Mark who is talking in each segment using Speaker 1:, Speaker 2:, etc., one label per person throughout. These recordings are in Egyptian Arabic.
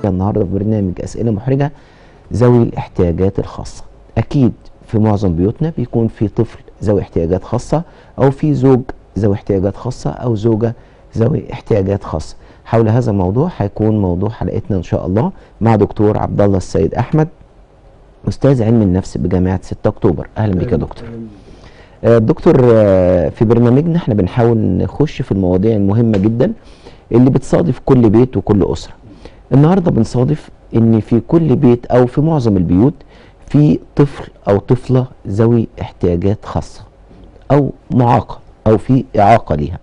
Speaker 1: فيها النهارده في برنامج اسئله محرجه ذوي الاحتياجات الخاصه اكيد في معظم بيوتنا بيكون في طفل ذوي احتياجات خاصه او في زوج ذوي احتياجات خاصه او زوجه ذوي احتياجات خاصه حول هذا الموضوع هيكون موضوع حلقتنا ان شاء الله مع دكتور عبد الله السيد احمد استاذ علم النفس بجامعه 6 اكتوبر اهلا بك يا دكتور آه، دكتور آه، في برنامجنا احنا بنحاول نخش في المواضيع المهمه جدا اللي بتصادف كل بيت وكل اسره النهارده بنصادف ان في كل بيت او في معظم البيوت في طفل او طفله ذوي احتياجات خاصه او معاقه او في اعاقه ليها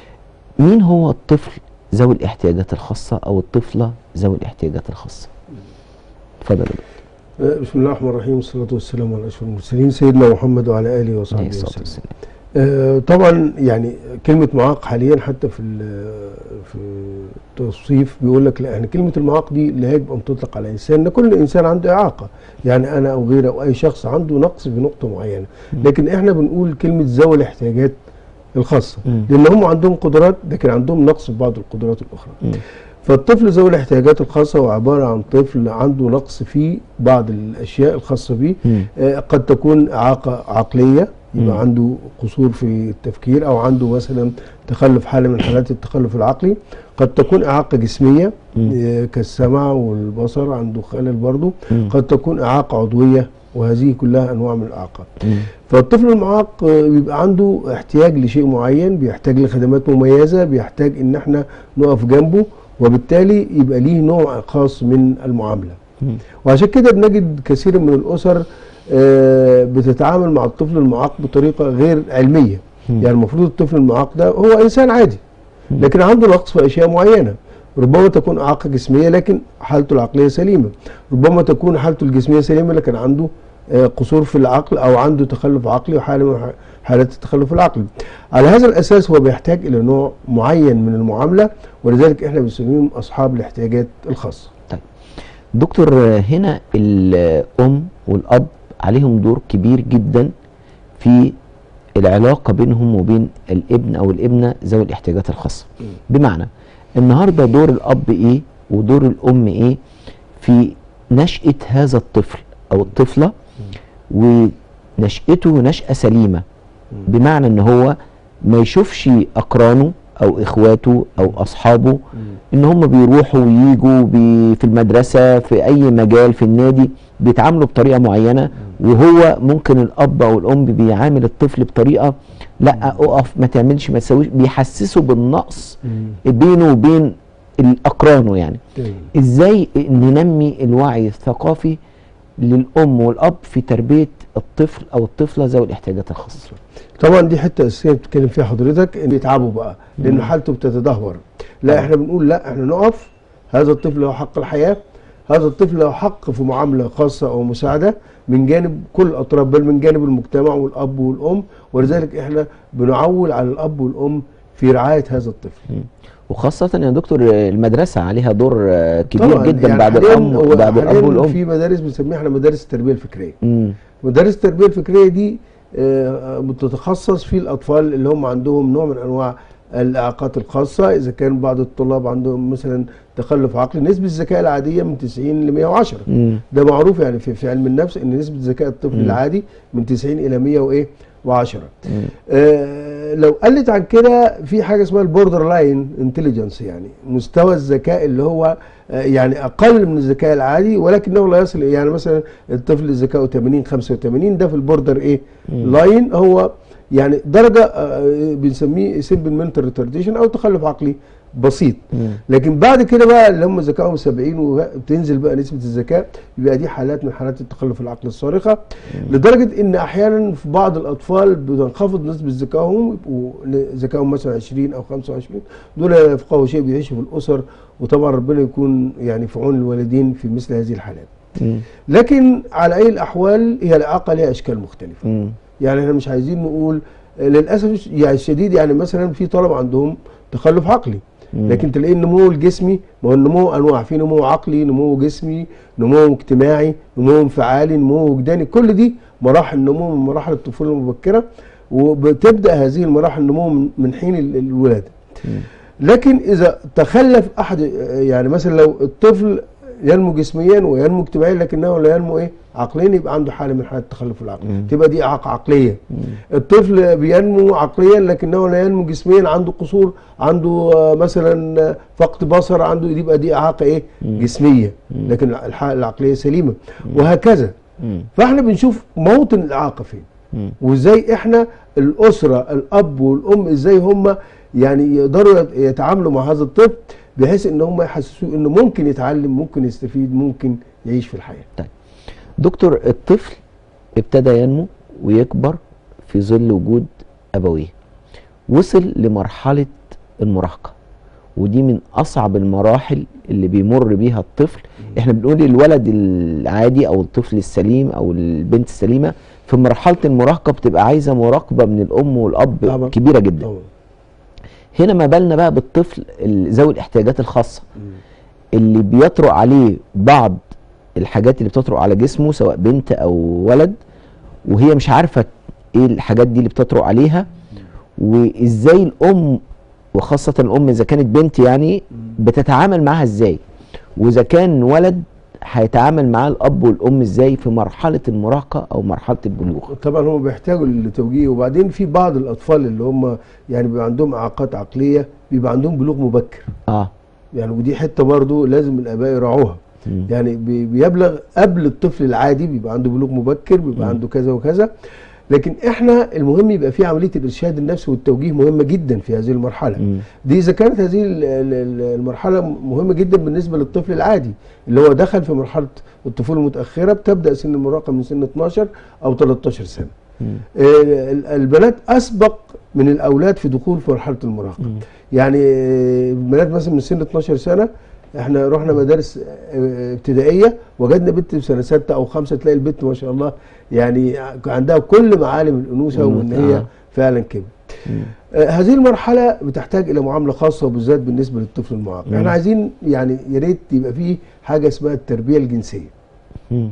Speaker 1: مين هو الطفل ذوي الاحتياجات الخاصه او الطفله ذوي الاحتياجات الخاصه اتفضل يا دكتور.
Speaker 2: بسم الله الرحمن الرحيم والصلاة والسلام على أشرف المرسلين سيدنا محمد وعلى آله وصحبه
Speaker 1: عليه الصلاه
Speaker 2: وسلم.
Speaker 1: والسلام
Speaker 2: آه، طبعا يعني كلمة معاق حاليا حتى في ال- في التوصيف بيقول لك لا يعني كلمة المعاق دي لا يجب أن تطلق على إنسان إن كل إنسان عنده إعاقة يعني أنا أو غيري أو أي شخص عنده نقص في نقطة معينة لكن إحنا بنقول كلمة ذوي الاحتياجات الخاصة
Speaker 1: مم.
Speaker 2: لأن هم عندهم قدرات لكن عندهم نقص في بعض القدرات الأخرى
Speaker 1: مم.
Speaker 2: فالطفل ذوي الاحتياجات الخاصة هو عبارة عن طفل عنده نقص في بعض الأشياء الخاصة به
Speaker 1: مم.
Speaker 2: آه، قد تكون إعاقة عقلية
Speaker 1: مم.
Speaker 2: يبقى عنده قصور في التفكير أو عنده مثلا تخلف حالة من حالات التخلف العقلي قد تكون إعاقة جسمية
Speaker 1: مم.
Speaker 2: آه، كالسمع والبصر عنده خلل برضه
Speaker 1: مم.
Speaker 2: قد تكون إعاقة عضوية وهذه كلها أنواع من الإعاقات
Speaker 1: مم.
Speaker 2: فالطفل المعاق آه، بيبقى عنده احتياج لشيء معين بيحتاج لخدمات مميزة بيحتاج ان احنا نقف جنبه وبالتالي يبقى ليه نوع خاص من المعاملة
Speaker 1: مم.
Speaker 2: وعشان كده بنجد كثير من الأسر آه، بتتعامل مع الطفل المعاق بطريقة غير علمية
Speaker 1: مم.
Speaker 2: يعني المفروض الطفل المعاق ده هو إنسان عادي
Speaker 1: مم.
Speaker 2: لكن عنده نقص في أشياء معينة ربما تكون إعاقة جسمية لكن حالته العقلية سليمة ربما تكون حالته الجسمية سليمة لكن عنده آه، قصور في العقل أو عنده تخلف عقلي وحالة من ح- حالات التخلف العقلي على هذا الأساس هو بيحتاج إلى نوع معين من المعاملة ولذلك إحنا بنسميهم أصحاب الاحتياجات الخاصة
Speaker 1: دكتور آه، هنا الام والاب عليهم دور كبير جدا في العلاقه بينهم وبين الابن او الابنه ذوي الاحتياجات الخاصه بمعنى النهارده دور الاب ايه ودور الام ايه في نشاه هذا الطفل او الطفله ونشأته نشأة سليمة بمعنى ان هو ما يشوفش اقرانه او اخواته او اصحابه ان هم بيروحوا وييجوا بي في المدرسة في اي مجال في النادي بيتعاملوا بطريقة معينة وهو ممكن الاب او الام بيعامل الطفل بطريقة لا اقف ما تعملش ما تسويش بيحسسه بالنقص بينه وبين اقرانه يعني ازاي ننمي الوعي الثقافي للام والاب في تربيه الطفل او الطفله ذوي الاحتياجات الخاصه
Speaker 2: طبعا دي حته اساسيه بتتكلم فيها حضرتك ان يتعبوا بقى لان حالته بتتدهور لا
Speaker 1: طبعا.
Speaker 2: احنا بنقول لا احنا نقف هذا الطفل له حق الحياه هذا الطفل له حق في معامله خاصه او مساعده من جانب كل الاطراف بل من جانب المجتمع والاب والام ولذلك احنا بنعول على الاب والام في رعايه هذا الطفل
Speaker 1: وخاصه يا دكتور المدرسه عليها دور آه، كبير
Speaker 2: طبعا
Speaker 1: جدا
Speaker 2: يعني
Speaker 1: بعد
Speaker 2: حالياً
Speaker 1: الام
Speaker 2: هو
Speaker 1: بعد الاب
Speaker 2: حالياً
Speaker 1: والام
Speaker 2: في مدارس بنسميها احنا مدارس التربيه الفكريه
Speaker 1: مم.
Speaker 2: مدارس التربيه الفكريه دي آه، بتتخصص في الاطفال اللي هم عندهم نوع من انواع الاعاقات الخاصه اذا كان بعض الطلاب عندهم مثلا تخلف عقلي نسبه الذكاء العاديه من 90 ل 110
Speaker 1: مم.
Speaker 2: ده معروف يعني في, في علم النفس ان نسبه ذكاء الطفل
Speaker 1: مم.
Speaker 2: العادي من 90 الى 100 وايه و10
Speaker 1: مم.
Speaker 2: آه لو قلت عن كده في حاجه اسمها البوردر لاين انتليجنس يعني مستوى الذكاء اللي هو آه يعني اقل من الذكاء العادي ولكنه لا يصل يعني مثلا الطفل اللي ذكاؤه 80 85 ده في البوردر ايه
Speaker 1: مم.
Speaker 2: لاين هو يعني درجه آه بنسميه سيمبل منتال ريتارديشن او تخلف عقلي بسيط
Speaker 1: مم.
Speaker 2: لكن بعد كده بقى اللي هم ذكائهم 70 وبتنزل بقى نسبه الذكاء يبقى دي حالات من حالات التخلف العقلي الصارخه لدرجه ان احيانا في بعض الاطفال بتنخفض نسبه ذكائهم يبقوا ذكائهم مثلا 20 او 25 دول لا يفقهوا شيء بيعيشوا في الاسر وطبعا ربنا يكون يعني في عون الوالدين في مثل هذه الحالات.
Speaker 1: مم.
Speaker 2: لكن على اي الاحوال هي الاعاقه لها اشكال مختلفه.
Speaker 1: مم.
Speaker 2: يعني احنا مش عايزين نقول للاسف يعني الشديد يعني مثلا في طلبه عندهم تخلف عقلي
Speaker 1: مم.
Speaker 2: لكن تلاقي النمو الجسمي ما هو النمو انواع في نمو عقلي نمو جسمي نمو اجتماعي نمو انفعالي نمو وجداني كل دي مراحل نمو من مراحل الطفوله المبكره وبتبدا هذه المراحل النمو من- من حين ال- الولاده
Speaker 1: مم.
Speaker 2: لكن اذا تخلف احد يعني مثلا لو الطفل ينمو جسميا وينمو اجتماعيا لكنه لا ينمو ايه عقليا يبقى عنده حاله من حالات التخلف العقلي
Speaker 1: مم.
Speaker 2: تبقى دي اعاقه عقليه الطفل بينمو عقليا لكنه لا ينمو جسميا عنده قصور عنده آه، مثلا آه، فقد بصر عنده يبقى دي اعاقه ايه جسميه لكن الحاله العقليه سليمه وهكذا
Speaker 1: مم.
Speaker 2: فاحنا بنشوف موطن الاعاقه فين
Speaker 1: مم.
Speaker 2: وازاي احنا الاسره الاب والام ازاي هم يعني يقدروا يت- يتعاملوا مع هذا الطفل بحيث ان هم يحسسوه انه ممكن يتعلم ممكن يستفيد ممكن يعيش في الحياه
Speaker 1: دكتور الطفل ابتدى ينمو ويكبر في ظل وجود أبويه وصل لمرحلة المراهقة ودي من أصعب المراحل اللي بيمر بيها الطفل احنا بنقول الولد العادي أو الطفل السليم أو البنت السليمة في مرحلة المراهقة بتبقى عايزة مراقبة من الأم والأب
Speaker 2: طبعا.
Speaker 1: كبيرة جدا
Speaker 2: طبعا
Speaker 1: هنا ما بالنا بقى بالطفل ال- ذوي الاحتياجات الخاصة اللي بيطرق عليه بعض الحاجات اللي بتطرق على جسمه سواء بنت او ولد وهي مش عارفه ايه الحاجات دي اللي بتطرق عليها وازاي الام وخاصه الام اذا كانت بنت يعني بتتعامل معاها ازاي واذا كان ولد هيتعامل معاه الاب والام ازاي في مرحله المراهقه او مرحله البلوغ
Speaker 2: طبعا هم بيحتاجوا للتوجيه وبعدين في بعض الاطفال اللي هم يعني بيبقى عندهم اعاقات عقليه بيبقى عندهم بلوغ مبكر
Speaker 1: اه
Speaker 2: يعني ودي حته برضو لازم الاباء يراعوها
Speaker 1: مم.
Speaker 2: يعني بي- بيبلغ قبل الطفل العادي بيبقى عنده بلوغ مبكر بيبقى
Speaker 1: مم.
Speaker 2: عنده كذا وكذا لكن احنا المهم يبقى في عمليه الارشاد النفسي والتوجيه مهمه جدا في هذه المرحله
Speaker 1: مم.
Speaker 2: دي اذا كانت هذه ال- ال- ال- المرحله مهمه جدا بالنسبه للطفل العادي اللي هو دخل في مرحله الطفوله المتاخره بتبدا سن المراهقه من سن 12 او 13 سنه
Speaker 1: مم.
Speaker 2: آه، ال- البنات اسبق من الاولاد في دخول في مرحله المراهقه
Speaker 1: مم.
Speaker 2: يعني آه، البنات مثلا من سن 12 سنه احنا رحنا مدارس آه، ابتدائيه وجدنا بنت في سنه سته او خمسه تلاقي البنت ما شاء الله يعني عندها كل معالم الانوثه وان هي
Speaker 1: آه.
Speaker 2: فعلا كده
Speaker 1: مم.
Speaker 2: آه، هذه المرحله بتحتاج الى معامله خاصه وبالذات بالنسبه للطفل المعاق
Speaker 1: مم.
Speaker 2: احنا عايزين يعني يا ريت يبقى فيه حاجه اسمها التربيه الجنسيه
Speaker 1: مم.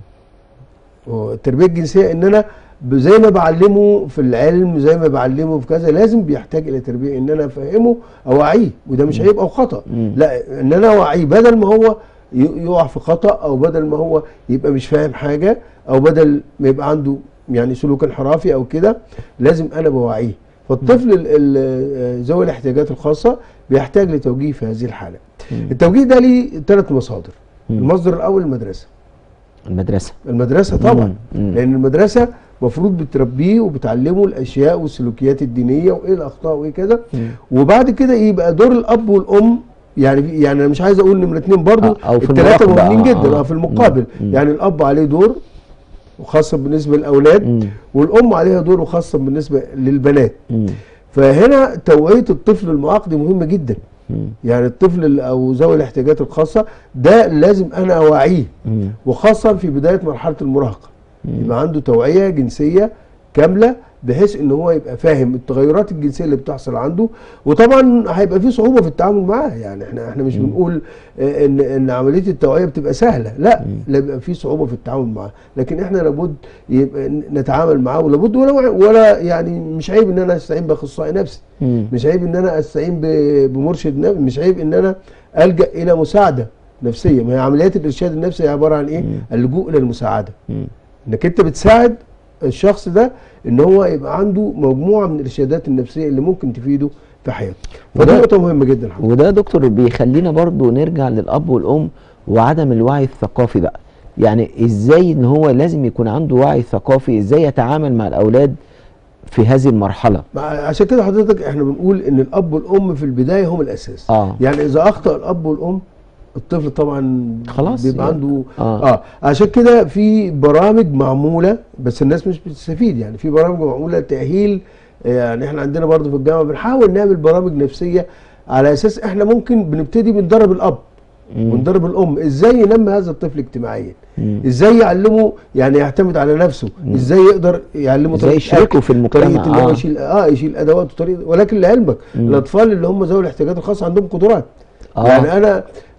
Speaker 2: والتربيه الجنسيه ان انا ب- زي ما بعلمه في العلم زي ما بعلمه في كذا لازم بيحتاج الى تربيه ان انا افهمه اوعيه وده مش عيب او خطا
Speaker 1: مم.
Speaker 2: لا ان انا اوعيه بدل ما هو ي- يقع في خطا او بدل ما هو يبقى مش فاهم حاجه او بدل ما يبقى عنده يعني سلوك انحرافي او كده لازم انا بوعيه فالطفل ال- ال- ذوي الاحتياجات الخاصه بيحتاج لتوجيه في هذه الحاله
Speaker 1: مم.
Speaker 2: التوجيه ده ليه ثلاث مصادر
Speaker 1: مم.
Speaker 2: المصدر الاول المدرسه
Speaker 1: المدرسه
Speaker 2: المدرسه طبعا
Speaker 1: مم. مم.
Speaker 2: لان المدرسه مفروض بتربيه وبتعلمه الاشياء والسلوكيات الدينيه وايه الاخطاء وايه كذا
Speaker 1: مم.
Speaker 2: وبعد كده يبقى دور الاب والام يعني في- يعني انا مش عايز اقول نمره اتنين برضو
Speaker 1: آه، أو في
Speaker 2: الثلاثه
Speaker 1: المراقبة،
Speaker 2: مهمين
Speaker 1: آه،
Speaker 2: جدا
Speaker 1: آه.
Speaker 2: اه في المقابل
Speaker 1: مم.
Speaker 2: يعني الاب عليه دور وخاصه بالنسبه للاولاد
Speaker 1: مم.
Speaker 2: والام عليها دور وخاصه بالنسبه للبنات
Speaker 1: مم.
Speaker 2: فهنا توعيه الطفل المعاق دي مهمه جدا
Speaker 1: مم.
Speaker 2: يعني الطفل ال- او ذوي الاحتياجات الخاصه ده لازم انا اوعيه
Speaker 1: مم.
Speaker 2: وخاصه في بدايه مرحله المراهقه
Speaker 1: مم.
Speaker 2: يبقى عنده توعيه جنسيه كامله بحيث ان هو يبقى فاهم التغيرات الجنسيه اللي بتحصل عنده وطبعا هيبقى في صعوبه في التعامل معاه يعني احنا احنا مش بنقول آه، ان ان عمليه التوعيه بتبقى سهله لا لا بيبقى في صعوبه في التعامل معاه لكن احنا لابد يبقى ن- نتعامل معاه ولابد ولا ولا يعني مش عيب ان انا استعين باخصائي نفسي
Speaker 1: مم.
Speaker 2: مش عيب ان انا استعين ب- بمرشد نفسي مش عيب ان انا الجا الى مساعده نفسيه ما هي عمليات الارشاد النفسي هي عباره عن ايه
Speaker 1: مم.
Speaker 2: اللجوء الى المساعده
Speaker 1: مم.
Speaker 2: انك انت بتساعد الشخص ده ان هو يبقى عنده مجموعه من الارشادات النفسيه اللي ممكن تفيده في حياته فدي
Speaker 1: وده-
Speaker 2: نقطه مهمه جدا حضرتك.
Speaker 1: وده يا دكتور بيخلينا برضو نرجع للاب والام وعدم الوعي الثقافي بقى يعني ازاي ان هو لازم يكون عنده وعي ثقافي ازاي يتعامل مع الاولاد في هذه المرحله
Speaker 2: مع- عشان كده حضرتك احنا بنقول ان الاب والام في البدايه هم الاساس
Speaker 1: اه
Speaker 2: يعني اذا اخطا الاب والام الطفل طبعا
Speaker 1: خلاص
Speaker 2: بيبقى
Speaker 1: يعني.
Speaker 2: عنده
Speaker 1: آه.
Speaker 2: اه عشان كده في برامج معموله بس الناس مش بتستفيد يعني في برامج معموله تاهيل يعني احنا عندنا برضو في الجامعه بنحاول نعمل برامج نفسيه على اساس احنا ممكن بنبتدي بندرب الاب
Speaker 1: مم.
Speaker 2: وندرب الام ازاي ينمي هذا الطفل اجتماعيا
Speaker 1: مم.
Speaker 2: ازاي يعلمه يعني يعتمد على نفسه ازاي يقدر يعلمه
Speaker 1: ازاي
Speaker 2: طريقة
Speaker 1: يشاركه
Speaker 2: أكل،
Speaker 1: في المجتمع،
Speaker 2: طريقه ان هو
Speaker 1: آه.
Speaker 2: يشيل اه يشيل ادوات وطريقه ولكن لعلمك
Speaker 1: مم.
Speaker 2: الاطفال اللي هم ذوي الاحتياجات الخاصه عندهم قدرات
Speaker 1: آه.
Speaker 2: يعني انا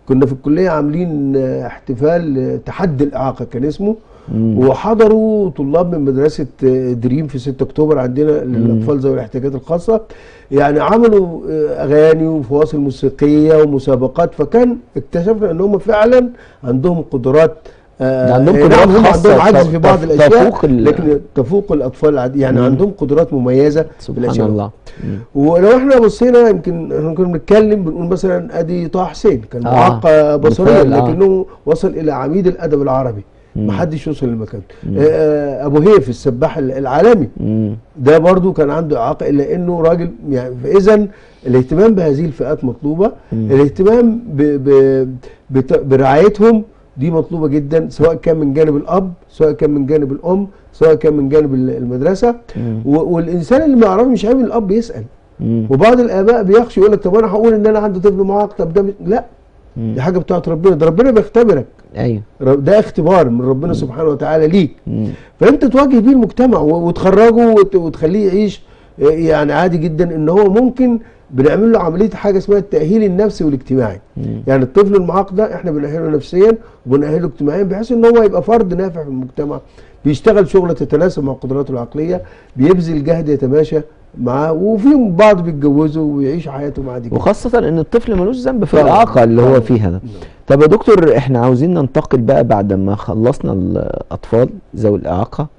Speaker 2: كنا في الكليه عاملين آه، احتفال آه، تحدي الاعاقه كان اسمه
Speaker 1: مم.
Speaker 2: وحضروا طلاب من مدرسه آه، دريم في 6 اكتوبر عندنا للاطفال ذوي الاحتياجات الخاصه يعني عملوا آه، اغاني وفواصل موسيقيه ومسابقات فكان اكتشفنا ان هم فعلا عندهم قدرات آه،
Speaker 1: ده عندهم
Speaker 2: نعم،
Speaker 1: قدرات
Speaker 2: هم
Speaker 1: خاصة
Speaker 2: عندهم عجز
Speaker 1: تف-
Speaker 2: في بعض
Speaker 1: تف-
Speaker 2: الاشياء
Speaker 1: تفوق ال-
Speaker 2: لكن تفوق الاطفال العادي يعني
Speaker 1: مم.
Speaker 2: عندهم قدرات مميزه في
Speaker 1: سبحان
Speaker 2: الاشياء
Speaker 1: الله مم.
Speaker 2: ولو احنا بصينا يمكن احنا كنا بنتكلم بنقول مثلا ادي طه حسين كان
Speaker 1: آه،
Speaker 2: معاق بصريا
Speaker 1: مثال، آه.
Speaker 2: لكنه وصل الى عميد الادب العربي
Speaker 1: مم.
Speaker 2: ما حدش وصل لمكانه
Speaker 1: مم.
Speaker 2: آه، آه، ابو هيف السباح العالمي
Speaker 1: مم.
Speaker 2: ده برضو كان عنده اعاقه الا انه راجل يعني فاذا الاهتمام بهذه الفئات مطلوبه
Speaker 1: مم.
Speaker 2: الاهتمام ب ب بت- برعايتهم دي مطلوبه جدا سواء كان من جانب الاب سواء كان من جانب الام سواء كان من جانب ال- المدرسه
Speaker 1: مم.
Speaker 2: و- والانسان اللي ما يعرفش مش عيب إن الاب يسال
Speaker 1: مم.
Speaker 2: وبعض الاباء بيخشوا يقول لك طب انا هقول ان انا عندي طفل معاق طب ده مش- لا
Speaker 1: مم.
Speaker 2: دي حاجه بتاعت ربنا ده ربنا بيختبرك
Speaker 1: ايوه
Speaker 2: رب- ده اختبار من ربنا سبحانه وتعالى ليك
Speaker 1: مم.
Speaker 2: فانت تواجه بيه المجتمع و- وتخرجه وت- وتخليه يعيش آه، يعني عادي جدا ان هو ممكن بنعمل له عمليه حاجه اسمها التاهيل النفسي والاجتماعي
Speaker 1: مم.
Speaker 2: يعني الطفل المعاق ده احنا بنأهله نفسيا وبنأهله اجتماعيا بحيث ان هو يبقى فرد نافع في المجتمع بيشتغل شغله تتناسب مع قدراته العقليه بيبذل جهد يتماشى معاه وفي بعض بيتجوزوا ويعيشوا حياتهم عادي جدا
Speaker 1: وخاصة ان الطفل ملوش ذنب في
Speaker 2: طبعاً.
Speaker 1: الاعاقة اللي هو
Speaker 2: طبعاً.
Speaker 1: فيها ده طب يا دكتور احنا عاوزين ننتقل بقى بعد ما خلصنا الاطفال ذوي الاعاقة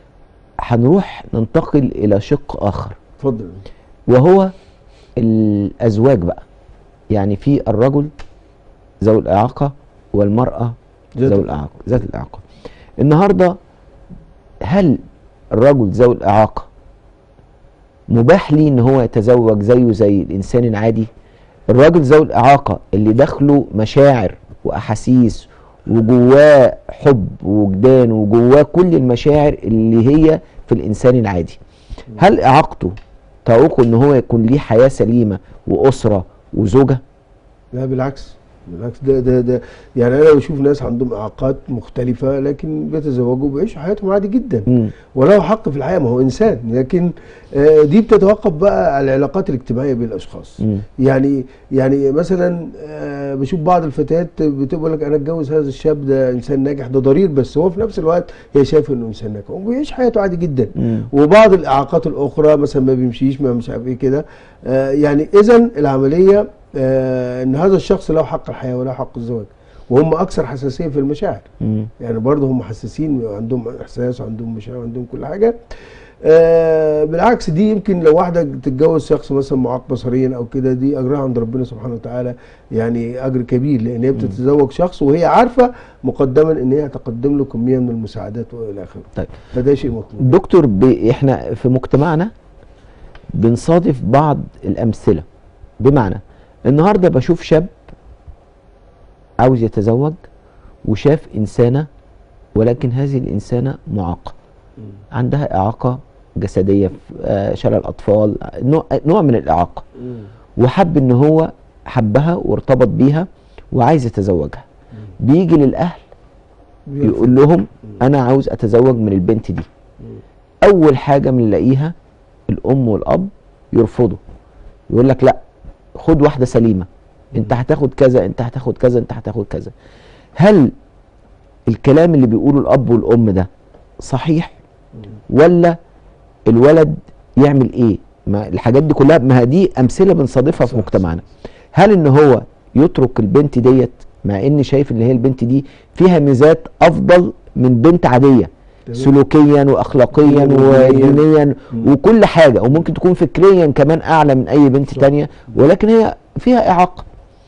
Speaker 1: هنروح ننتقل الى شق اخر
Speaker 2: اتفضل
Speaker 1: وهو الازواج بقى يعني في الرجل ذوي الاعاقة والمرأة
Speaker 2: ذات
Speaker 1: ذوي الاعاقة ذات الاعاقة النهارده هل الرجل ذوي الاعاقة مباح ليه ان هو يتزوج زيه زي الانسان العادي الراجل ذوي الاعاقه اللي داخله مشاعر واحاسيس وجواه حب ووجدان وجواه كل المشاعر اللي هي في الانسان العادي هل اعاقته تعوقه ان هو يكون ليه حياه سليمه واسره وزوجه
Speaker 2: لا بالعكس بالعكس ده ده ده يعني انا بشوف ناس عندهم اعاقات مختلفه لكن بيتزوجوا وبيعيشوا حياتهم عادي جدا
Speaker 1: مم.
Speaker 2: وله حق في الحياه ما هو انسان لكن آه، دي بتتوقف بقى على العلاقات الاجتماعيه بين الاشخاص
Speaker 1: مم.
Speaker 2: يعني يعني مثلا آه، بشوف بعض الفتيات بتقول لك انا اتجوز هذا الشاب ده انسان ناجح ده ضرير بس هو في نفس الوقت هي شايفه انه انسان ناجح وبيعيش حياته عادي جدا
Speaker 1: مم.
Speaker 2: وبعض الاعاقات الاخرى مثلا ما بيمشيش ما مش عارف ايه كده آه، يعني اذا العمليه آه، ان هذا الشخص له حق الحياه وله حق الزواج وهم اكثر حساسيه في المشاعر
Speaker 1: مم.
Speaker 2: يعني برضه هم حساسين وعندهم احساس وعندهم مشاعر وعندهم كل حاجه آه بالعكس دي يمكن لو واحده تتجوز شخص مثلا معاق بصريا او كده دي اجرها عند ربنا سبحانه وتعالى يعني اجر كبير لان هي بتتزوج شخص وهي عارفه مقدما ان هي هتقدم له كميه من المساعدات والى اخره
Speaker 1: طيب
Speaker 2: فده شيء مطلوب
Speaker 1: دكتور ب... احنا في مجتمعنا بنصادف بعض الامثله بمعنى النهارده بشوف شاب عاوز يتزوج وشاف انسانه ولكن هذه الانسانه معاقه عندها اعاقه جسديه آه، شلل اطفال نوع نوع من الاعاقه وحب ان هو حبها وارتبط بيها وعايز يتزوجها بيجي للاهل يقول لهم انا عاوز اتزوج من البنت دي اول حاجه بنلاقيها الام والاب يرفضوا يقول لك لا خد واحده سليمه انت هتاخد كذا انت هتاخد كذا انت هتاخد كذا هل الكلام اللي بيقوله الاب والام ده صحيح ولا الولد يعمل ايه ما الحاجات دي كلها ما دي امثله بنصادفها في
Speaker 2: صح،
Speaker 1: مجتمعنا هل ان هو يترك البنت ديت مع اني شايف ان هي البنت دي فيها ميزات افضل من بنت عاديه
Speaker 2: تمام.
Speaker 1: سلوكيا واخلاقيا
Speaker 2: ودينياً.
Speaker 1: ودينيا
Speaker 2: مم.
Speaker 1: وكل حاجه وممكن تكون فكريا كمان اعلى من اي بنت
Speaker 2: صح.
Speaker 1: تانية ولكن هي فيها اعاقه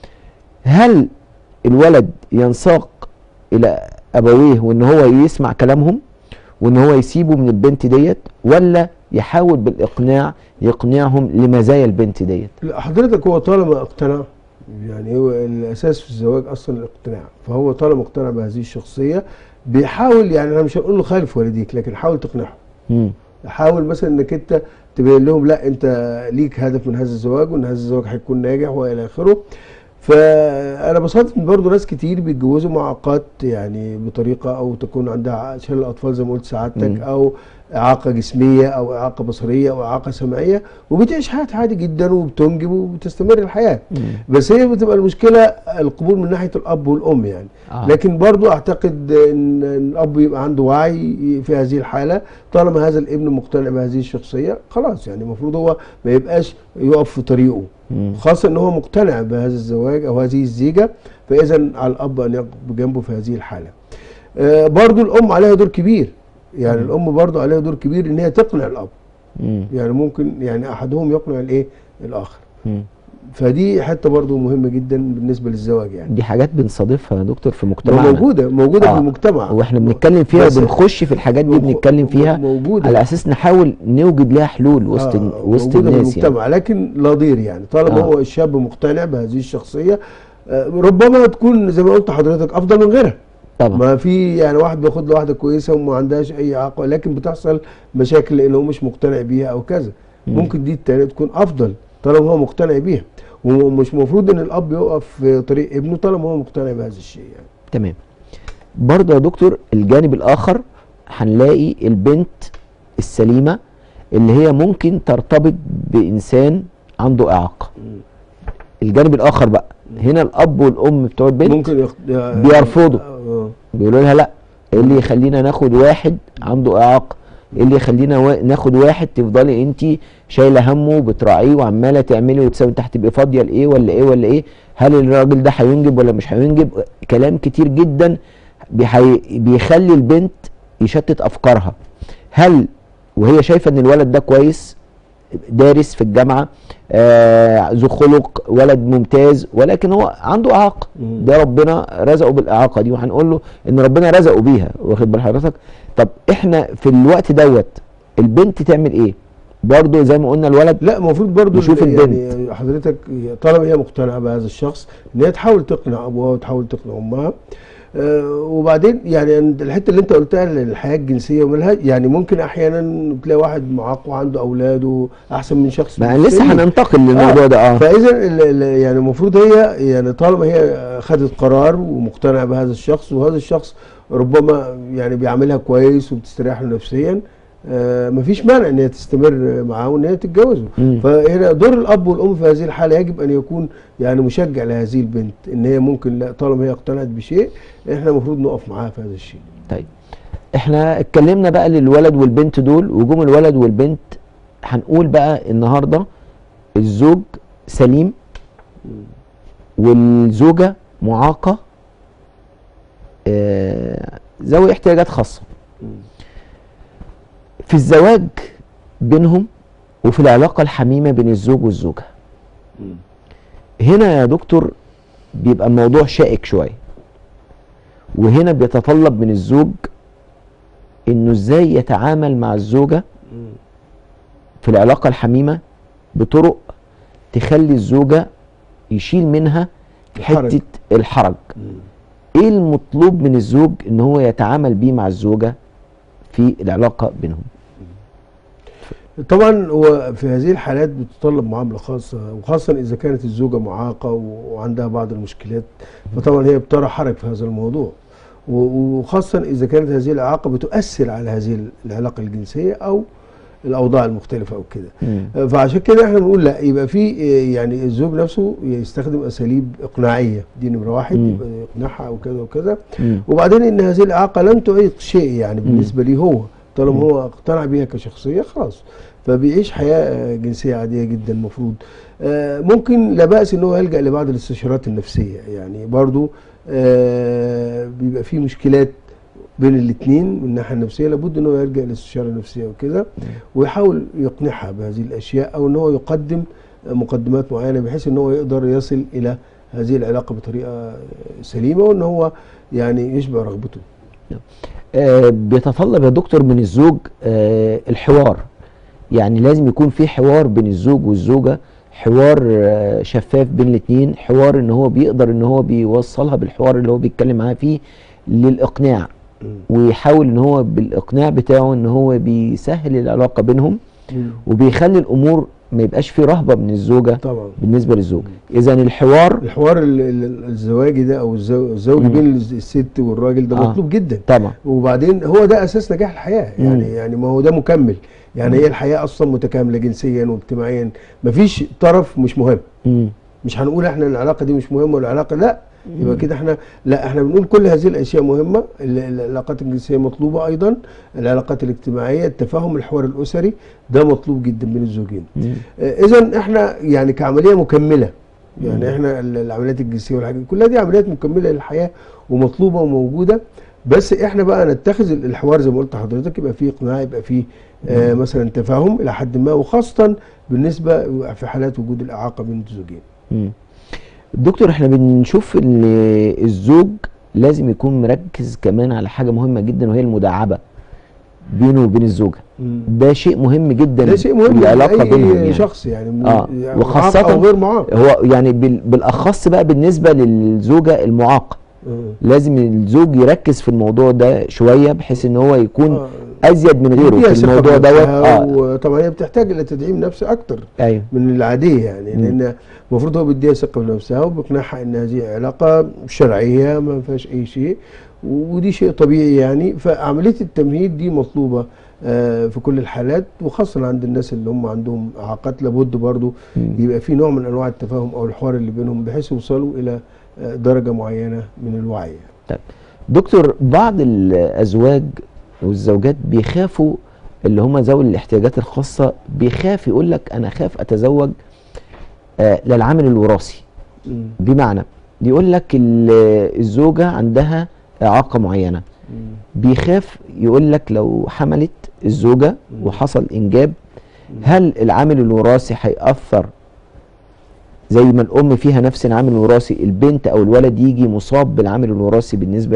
Speaker 1: هل الولد ينساق الى ابويه وان هو يسمع كلامهم وان هو يسيبه من البنت ديت ولا يحاول بالاقناع يقنعهم لمزايا البنت ديت
Speaker 2: لا حضرتك هو طالما اقتنع يعني هو الاساس في الزواج اصلا الاقتناع فهو طالما اقتنع بهذه الشخصيه بيحاول يعني انا مش هقول له خالف والديك لكن حاول تقنعهم
Speaker 1: مم.
Speaker 2: حاول مثلا انك انت تبين لهم لا انت ليك هدف من هذا الزواج وان هذا الزواج هيكون ناجح والى اخره فانا بصادف ان برضه ناس كتير بيتجوزوا معاقات يعني بطريقه او تكون عندها شلل اطفال زي ما قلت سعادتك
Speaker 1: مم.
Speaker 2: او اعاقه جسميه او اعاقه بصريه او اعاقه سمعيه وبتعيش حياتها عادي جدا وبتنجب وبتستمر الحياه
Speaker 1: مم.
Speaker 2: بس هي بتبقى المشكله القبول من ناحيه الاب والام يعني
Speaker 1: آه.
Speaker 2: لكن برضو اعتقد ان إن الاب يبقى عنده وعي في هذه الحاله طالما هذا الابن مقتنع بهذه الشخصيه خلاص يعني المفروض هو ما يبقاش يقف في طريقه
Speaker 1: مم.
Speaker 2: خاصه ان هو مقتنع بهذا الزواج او هذه الزيجه فاذا على الاب ان يقف بجنبه في هذه الحاله آه، برضو الام عليها دور كبير يعني الام برضو عليها دور كبير ان هي تقنع الاب
Speaker 1: مم.
Speaker 2: يعني ممكن يعني احدهم يقنع الايه الاخر
Speaker 1: مم.
Speaker 2: فدي حته برضو مهمه جدا بالنسبه للزواج يعني
Speaker 1: دي حاجات بنصادفها يا دكتور في مجتمعنا
Speaker 2: موجوده موجوده
Speaker 1: آه.
Speaker 2: في المجتمع
Speaker 1: واحنا بنتكلم فيها
Speaker 2: بس-
Speaker 1: وبنخش في الحاجات دي بنتكلم فيها
Speaker 2: موجوده
Speaker 1: على اساس نحاول نوجد لها حلول وسط
Speaker 2: آه،
Speaker 1: وسط
Speaker 2: موجودة
Speaker 1: الناس
Speaker 2: في
Speaker 1: يعني
Speaker 2: المجتمع لكن لا ضير يعني طالما
Speaker 1: آه.
Speaker 2: هو الشاب مقتنع بهذه الشخصيه آه، ربما تكون زي ما قلت حضرتك افضل من غيرها
Speaker 1: طبعا
Speaker 2: ما في يعني واحد بياخد له واحده كويسه وما عندهاش اي اعاقه لكن بتحصل مشاكل لانه هو مش مقتنع بيها او كذا
Speaker 1: مم.
Speaker 2: ممكن دي التانية تكون افضل طالما هو مقتنع بيها ومش مفروض ان الاب يقف في طريق ابنه طالما هو مقتنع بهذا الشيء يعني
Speaker 1: تمام برضه يا دكتور الجانب الاخر هنلاقي البنت السليمه اللي هي ممكن ترتبط بانسان عنده اعاقه الجانب الاخر بقى هنا الاب والام بتوع البنت
Speaker 2: ممكن يخ...
Speaker 1: بيرفضوا.
Speaker 2: آه.
Speaker 1: بيقولوا لها لا ايه اللي يخلينا ناخد واحد عنده اعاقه ايه اللي يخلينا وا... ناخد واحد تفضلي انت شايله همه وبتراعيه وعماله تعملي وتسوي انت هتبقي فاضيه لايه ولا ايه ولا ايه هل الراجل ده هينجب ولا مش هينجب كلام كتير جدا بيحي... بيخلي البنت يشتت افكارها هل وهي شايفه ان الولد ده كويس دارس في الجامعه آه ذو خلق ولد ممتاز ولكن هو عنده اعاقه
Speaker 2: مم.
Speaker 1: ده ربنا رزقه بالاعاقه دي وهنقول له ان ربنا رزقه بيها واخد بال حضرتك طب احنا في الوقت دوت البنت تعمل ايه برضه زي ما قلنا الولد
Speaker 2: لا المفروض برضو
Speaker 1: نشوف
Speaker 2: ال-
Speaker 1: البنت.
Speaker 2: يعني حضرتك هي- طالما هي مقتنعه بهذا الشخص ان هي تحاول تقنع ابوها وتحاول تقنع امها آه وبعدين يعني عند الحته اللي انت قلتها الحياه الجنسيه ومالها يعني ممكن احيانا تلاقي واحد معاق وعنده اولاده احسن من شخص
Speaker 1: ما
Speaker 2: مش
Speaker 1: لسه
Speaker 2: سليم.
Speaker 1: هننتقل للموضوع ده اه
Speaker 2: فاذا ال- ال- يعني المفروض هي يعني طالما هي خدت قرار ومقتنعه بهذا الشخص وهذا الشخص ربما يعني بيعاملها كويس وبتستريح له نفسيا آه مفيش مانع ان هي تستمر معاه وان هي تتجوزه
Speaker 1: مم.
Speaker 2: فهنا دور الاب والام في هذه الحاله يجب ان يكون يعني مشجع لهذه البنت ان هي ممكن لا طالما هي اقتنعت بشيء احنا المفروض نقف معاها في هذا الشيء
Speaker 1: طيب احنا اتكلمنا بقى للولد والبنت دول وجم الولد والبنت هنقول بقى النهارده الزوج سليم والزوجه معاقه آه ذوي احتياجات خاصه في الزواج بينهم وفي العلاقه الحميمه بين الزوج والزوجه هنا يا دكتور بيبقى الموضوع شائك شويه وهنا بيتطلب من الزوج انه ازاي يتعامل مع الزوجه في العلاقه الحميمه بطرق تخلي الزوجه يشيل منها
Speaker 2: الحرج.
Speaker 1: حته الحرج ايه المطلوب من الزوج ان هو يتعامل بيه مع الزوجه في العلاقه بينهم
Speaker 2: طبعا هو في هذه الحالات بتتطلب معامله خاصه وخاصه اذا كانت الزوجه معاقه وعندها بعض المشكلات فطبعا هي بترى حرج في هذا الموضوع و- وخاصه اذا كانت هذه الاعاقه بتؤثر على هذه العلاقه الجنسيه او الاوضاع المختلفه او كده
Speaker 1: مم.
Speaker 2: فعشان كده احنا بنقول لا يبقى في يعني الزوج نفسه يستخدم اساليب اقناعيه دي نمره واحد
Speaker 1: مم.
Speaker 2: يبقى يقنعها وكذا وكذا
Speaker 1: مم.
Speaker 2: وبعدين ان هذه الاعاقه لن تعيق شيء يعني بالنسبه ليه هو طالما هو اقتنع بيها كشخصيه خلاص فبيعيش حياه جنسيه عاديه جدا المفروض آه، ممكن لا باس ان هو يلجا لبعض الاستشارات النفسيه يعني برضو آه، بيبقى في مشكلات بين الاثنين من الناحيه النفسيه لابد ان هو يلجا للاستشاره النفسيه وكده ويحاول يقنعها بهذه الاشياء او ان هو يقدم مقدمات معينه بحيث ان هو يقدر يصل الى هذه العلاقه بطريقه سليمه وان هو يعني يشبع رغبته
Speaker 1: آه بيتطلب يا دكتور من الزوج آه الحوار يعني لازم يكون في حوار بين الزوج والزوجه حوار آه شفاف بين الاثنين حوار ان هو بيقدر ان هو بيوصلها بالحوار اللي هو بيتكلم معاها فيه للاقناع ويحاول ان هو بالاقناع بتاعه ان هو بيسهل العلاقه بينهم وبيخلي الامور ما يبقاش في رهبه من الزوجه
Speaker 2: طبعا
Speaker 1: بالنسبه للزوج اذا الحوار
Speaker 2: الحوار ال- ال- الزواجي ده او الزو- الزوج
Speaker 1: مم.
Speaker 2: بين الست والراجل ده
Speaker 1: آه.
Speaker 2: مطلوب جدا
Speaker 1: طبعا
Speaker 2: وبعدين هو ده اساس نجاح الحياه يعني
Speaker 1: مم.
Speaker 2: يعني ما هو ده مكمل يعني هي الحياه اصلا متكامله جنسيا واجتماعيا مفيش طرف مش مهم
Speaker 1: مم.
Speaker 2: مش هنقول احنا العلاقه دي مش مهمه والعلاقه لا يبقى كده احنا لا احنا بنقول كل هذه الاشياء مهمه ال- ال- العلاقات الجنسيه مطلوبه ايضا العلاقات الاجتماعيه التفاهم الحوار الاسري ده مطلوب جدا بين الزوجين
Speaker 1: مم.
Speaker 2: اذا احنا يعني كعمليه مكمله
Speaker 1: مم.
Speaker 2: يعني احنا ال- العمليات الجنسيه والحاجات دي كلها دي عمليات مكمله للحياه ومطلوبه وموجوده بس احنا بقى نتخذ ال- الحوار زي ما قلت لحضرتك يبقى فيه اقناع يبقى فيه آه مثلا تفاهم الى حد ما وخاصه بالنسبه في حالات وجود الاعاقه بين الزوجين
Speaker 1: مم. دكتور احنا بنشوف ان الزوج لازم يكون مركز كمان على حاجه مهمه جدا وهي المداعبه بينه وبين الزوجه ده شيء مهم جدا
Speaker 2: ده شيء
Speaker 1: في
Speaker 2: مهم
Speaker 1: العلاقه
Speaker 2: لأي
Speaker 1: بينهم يعني.
Speaker 2: شخص يعني من-
Speaker 1: آه،
Speaker 2: يعني
Speaker 1: وخاصة-
Speaker 2: معاق او غير معاق
Speaker 1: هو يعني بال- بالاخص بقى بالنسبه للزوجه المعاقه
Speaker 2: آه.
Speaker 1: لازم الزوج يركز في الموضوع ده شويه بحيث ان هو يكون
Speaker 2: آه.
Speaker 1: ازيد من غيره
Speaker 2: فيها
Speaker 1: في
Speaker 2: ثقة
Speaker 1: الموضوع دوت
Speaker 2: بنفسها
Speaker 1: اه
Speaker 2: وطبعا هي بتحتاج الى تدعيم نفسي اكتر
Speaker 1: ايوه
Speaker 2: من العاديه يعني
Speaker 1: مم.
Speaker 2: لان المفروض هو بيديها ثقه بنفسها وبيقنعها ان هذه علاقه شرعيه ما فيهاش اي شيء ودي شيء طبيعي يعني فعمليه التمهيد دي مطلوبه آه، في كل الحالات وخاصه عند الناس اللي هم عندهم اعاقات لابد برضو
Speaker 1: مم.
Speaker 2: يبقى في نوع من انواع التفاهم او الحوار اللي بينهم بحيث يوصلوا الى آه، درجه معينه من الوعي
Speaker 1: دكتور بعض الازواج والزوجات بيخافوا اللي هم ذوي الاحتياجات الخاصه بيخاف يقول لك انا خاف اتزوج آه للعامل الوراثي
Speaker 2: مم.
Speaker 1: بمعنى يقول لك ال- الزوجه عندها اعاقه معينه
Speaker 2: مم.
Speaker 1: بيخاف يقول لك لو حملت الزوجه
Speaker 2: مم.
Speaker 1: وحصل انجاب هل العامل الوراثي هيأثر زي ما الام فيها نفس العامل الوراثي البنت او الولد يجي مصاب بالعامل الوراثي بالنسبه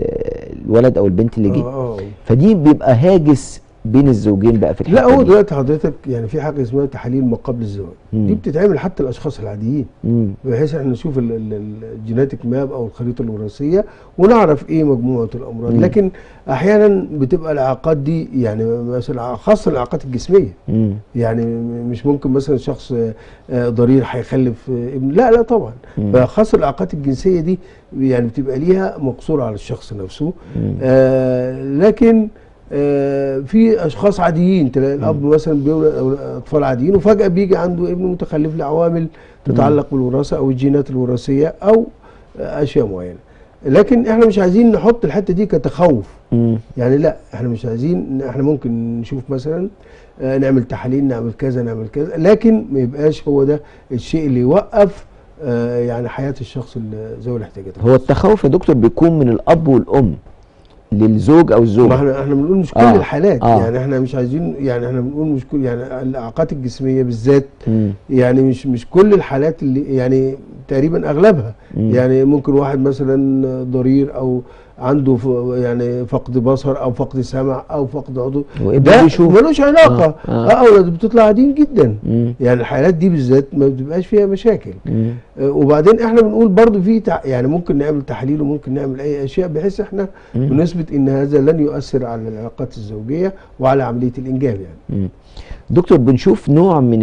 Speaker 1: للولد او البنت اللي جه
Speaker 2: آه، آه.
Speaker 1: فدي بيبقى هاجس بين الزوجين بقى في
Speaker 2: لا
Speaker 1: الحته
Speaker 2: هو
Speaker 1: دي.
Speaker 2: دلوقتي حضرتك يعني في حاجه اسمها تحاليل ما قبل الزواج
Speaker 1: مم.
Speaker 2: دي بتتعمل حتى الاشخاص العاديين
Speaker 1: مم.
Speaker 2: بحيث احنا نشوف ال- ال- ال- الجيناتيك ماب او الخريطه الوراثيه ونعرف ايه مجموعه الامراض
Speaker 1: مم.
Speaker 2: لكن احيانا بتبقى الاعاقات دي يعني مثلا خاصه الاعاقات الجسميه
Speaker 1: مم.
Speaker 2: يعني م- مش ممكن مثلا شخص آه، آه، ضرير هيخلف آه، ابن لا لا طبعا
Speaker 1: مم.
Speaker 2: فخاصه الاعاقات الجنسيه دي يعني بتبقى ليها مقصوره على الشخص نفسه
Speaker 1: مم.
Speaker 2: آه لكن آه في اشخاص عاديين تلاقي الاب مثلا بيولد أو- اطفال عاديين وفجاه بيجي عنده ابن متخلف لعوامل تتعلق بالوراثه او الجينات الوراثيه او آه اشياء معينه لكن احنا مش عايزين نحط الحته دي كتخوف
Speaker 1: مم. يعني
Speaker 2: يعني لا احنا مش عايزين احنا ممكن نشوف مثلا آه، نعمل تحاليل نعمل كذا نعمل كذا لكن ما يبقاش هو ده الشيء اللي يوقف آه، يعني حياه الشخص اللي ذوي الاحتياجات
Speaker 1: هو التخوف يا دكتور بيكون من الاب والام للزوج او
Speaker 2: ما
Speaker 1: الزوجه
Speaker 2: احنا احنا بنقول مش كل
Speaker 1: آه،
Speaker 2: الحالات
Speaker 1: آه.
Speaker 2: يعني احنا مش عايزين يعني احنا بنقول مش كل يعني الاعاقات الجسميه بالذات
Speaker 1: مم.
Speaker 2: يعني مش مش كل الحالات اللي يعني تقريبا اغلبها
Speaker 1: مم.
Speaker 2: يعني ممكن واحد مثلا ضرير او عنده ف- يعني فقد بصر او فقد سمع او فقد عضو
Speaker 1: وابنه
Speaker 2: ده
Speaker 1: بيشوف
Speaker 2: ملوش علاقه
Speaker 1: آه،
Speaker 2: اه,
Speaker 1: آه.
Speaker 2: آه. اولاد بتطلع عاديين جدا
Speaker 1: مم.
Speaker 2: يعني الحالات دي بالذات ما بتبقاش فيها مشاكل
Speaker 1: مم.
Speaker 2: آه، وبعدين احنا بنقول برضو في تع... يعني ممكن نعمل تحاليل وممكن نعمل اي اشياء بحيث احنا
Speaker 1: مم.
Speaker 2: بنثبت ان هذا لن يؤثر على العلاقات الزوجيه وعلى عمليه الانجاب يعني
Speaker 1: مم. دكتور بنشوف نوع من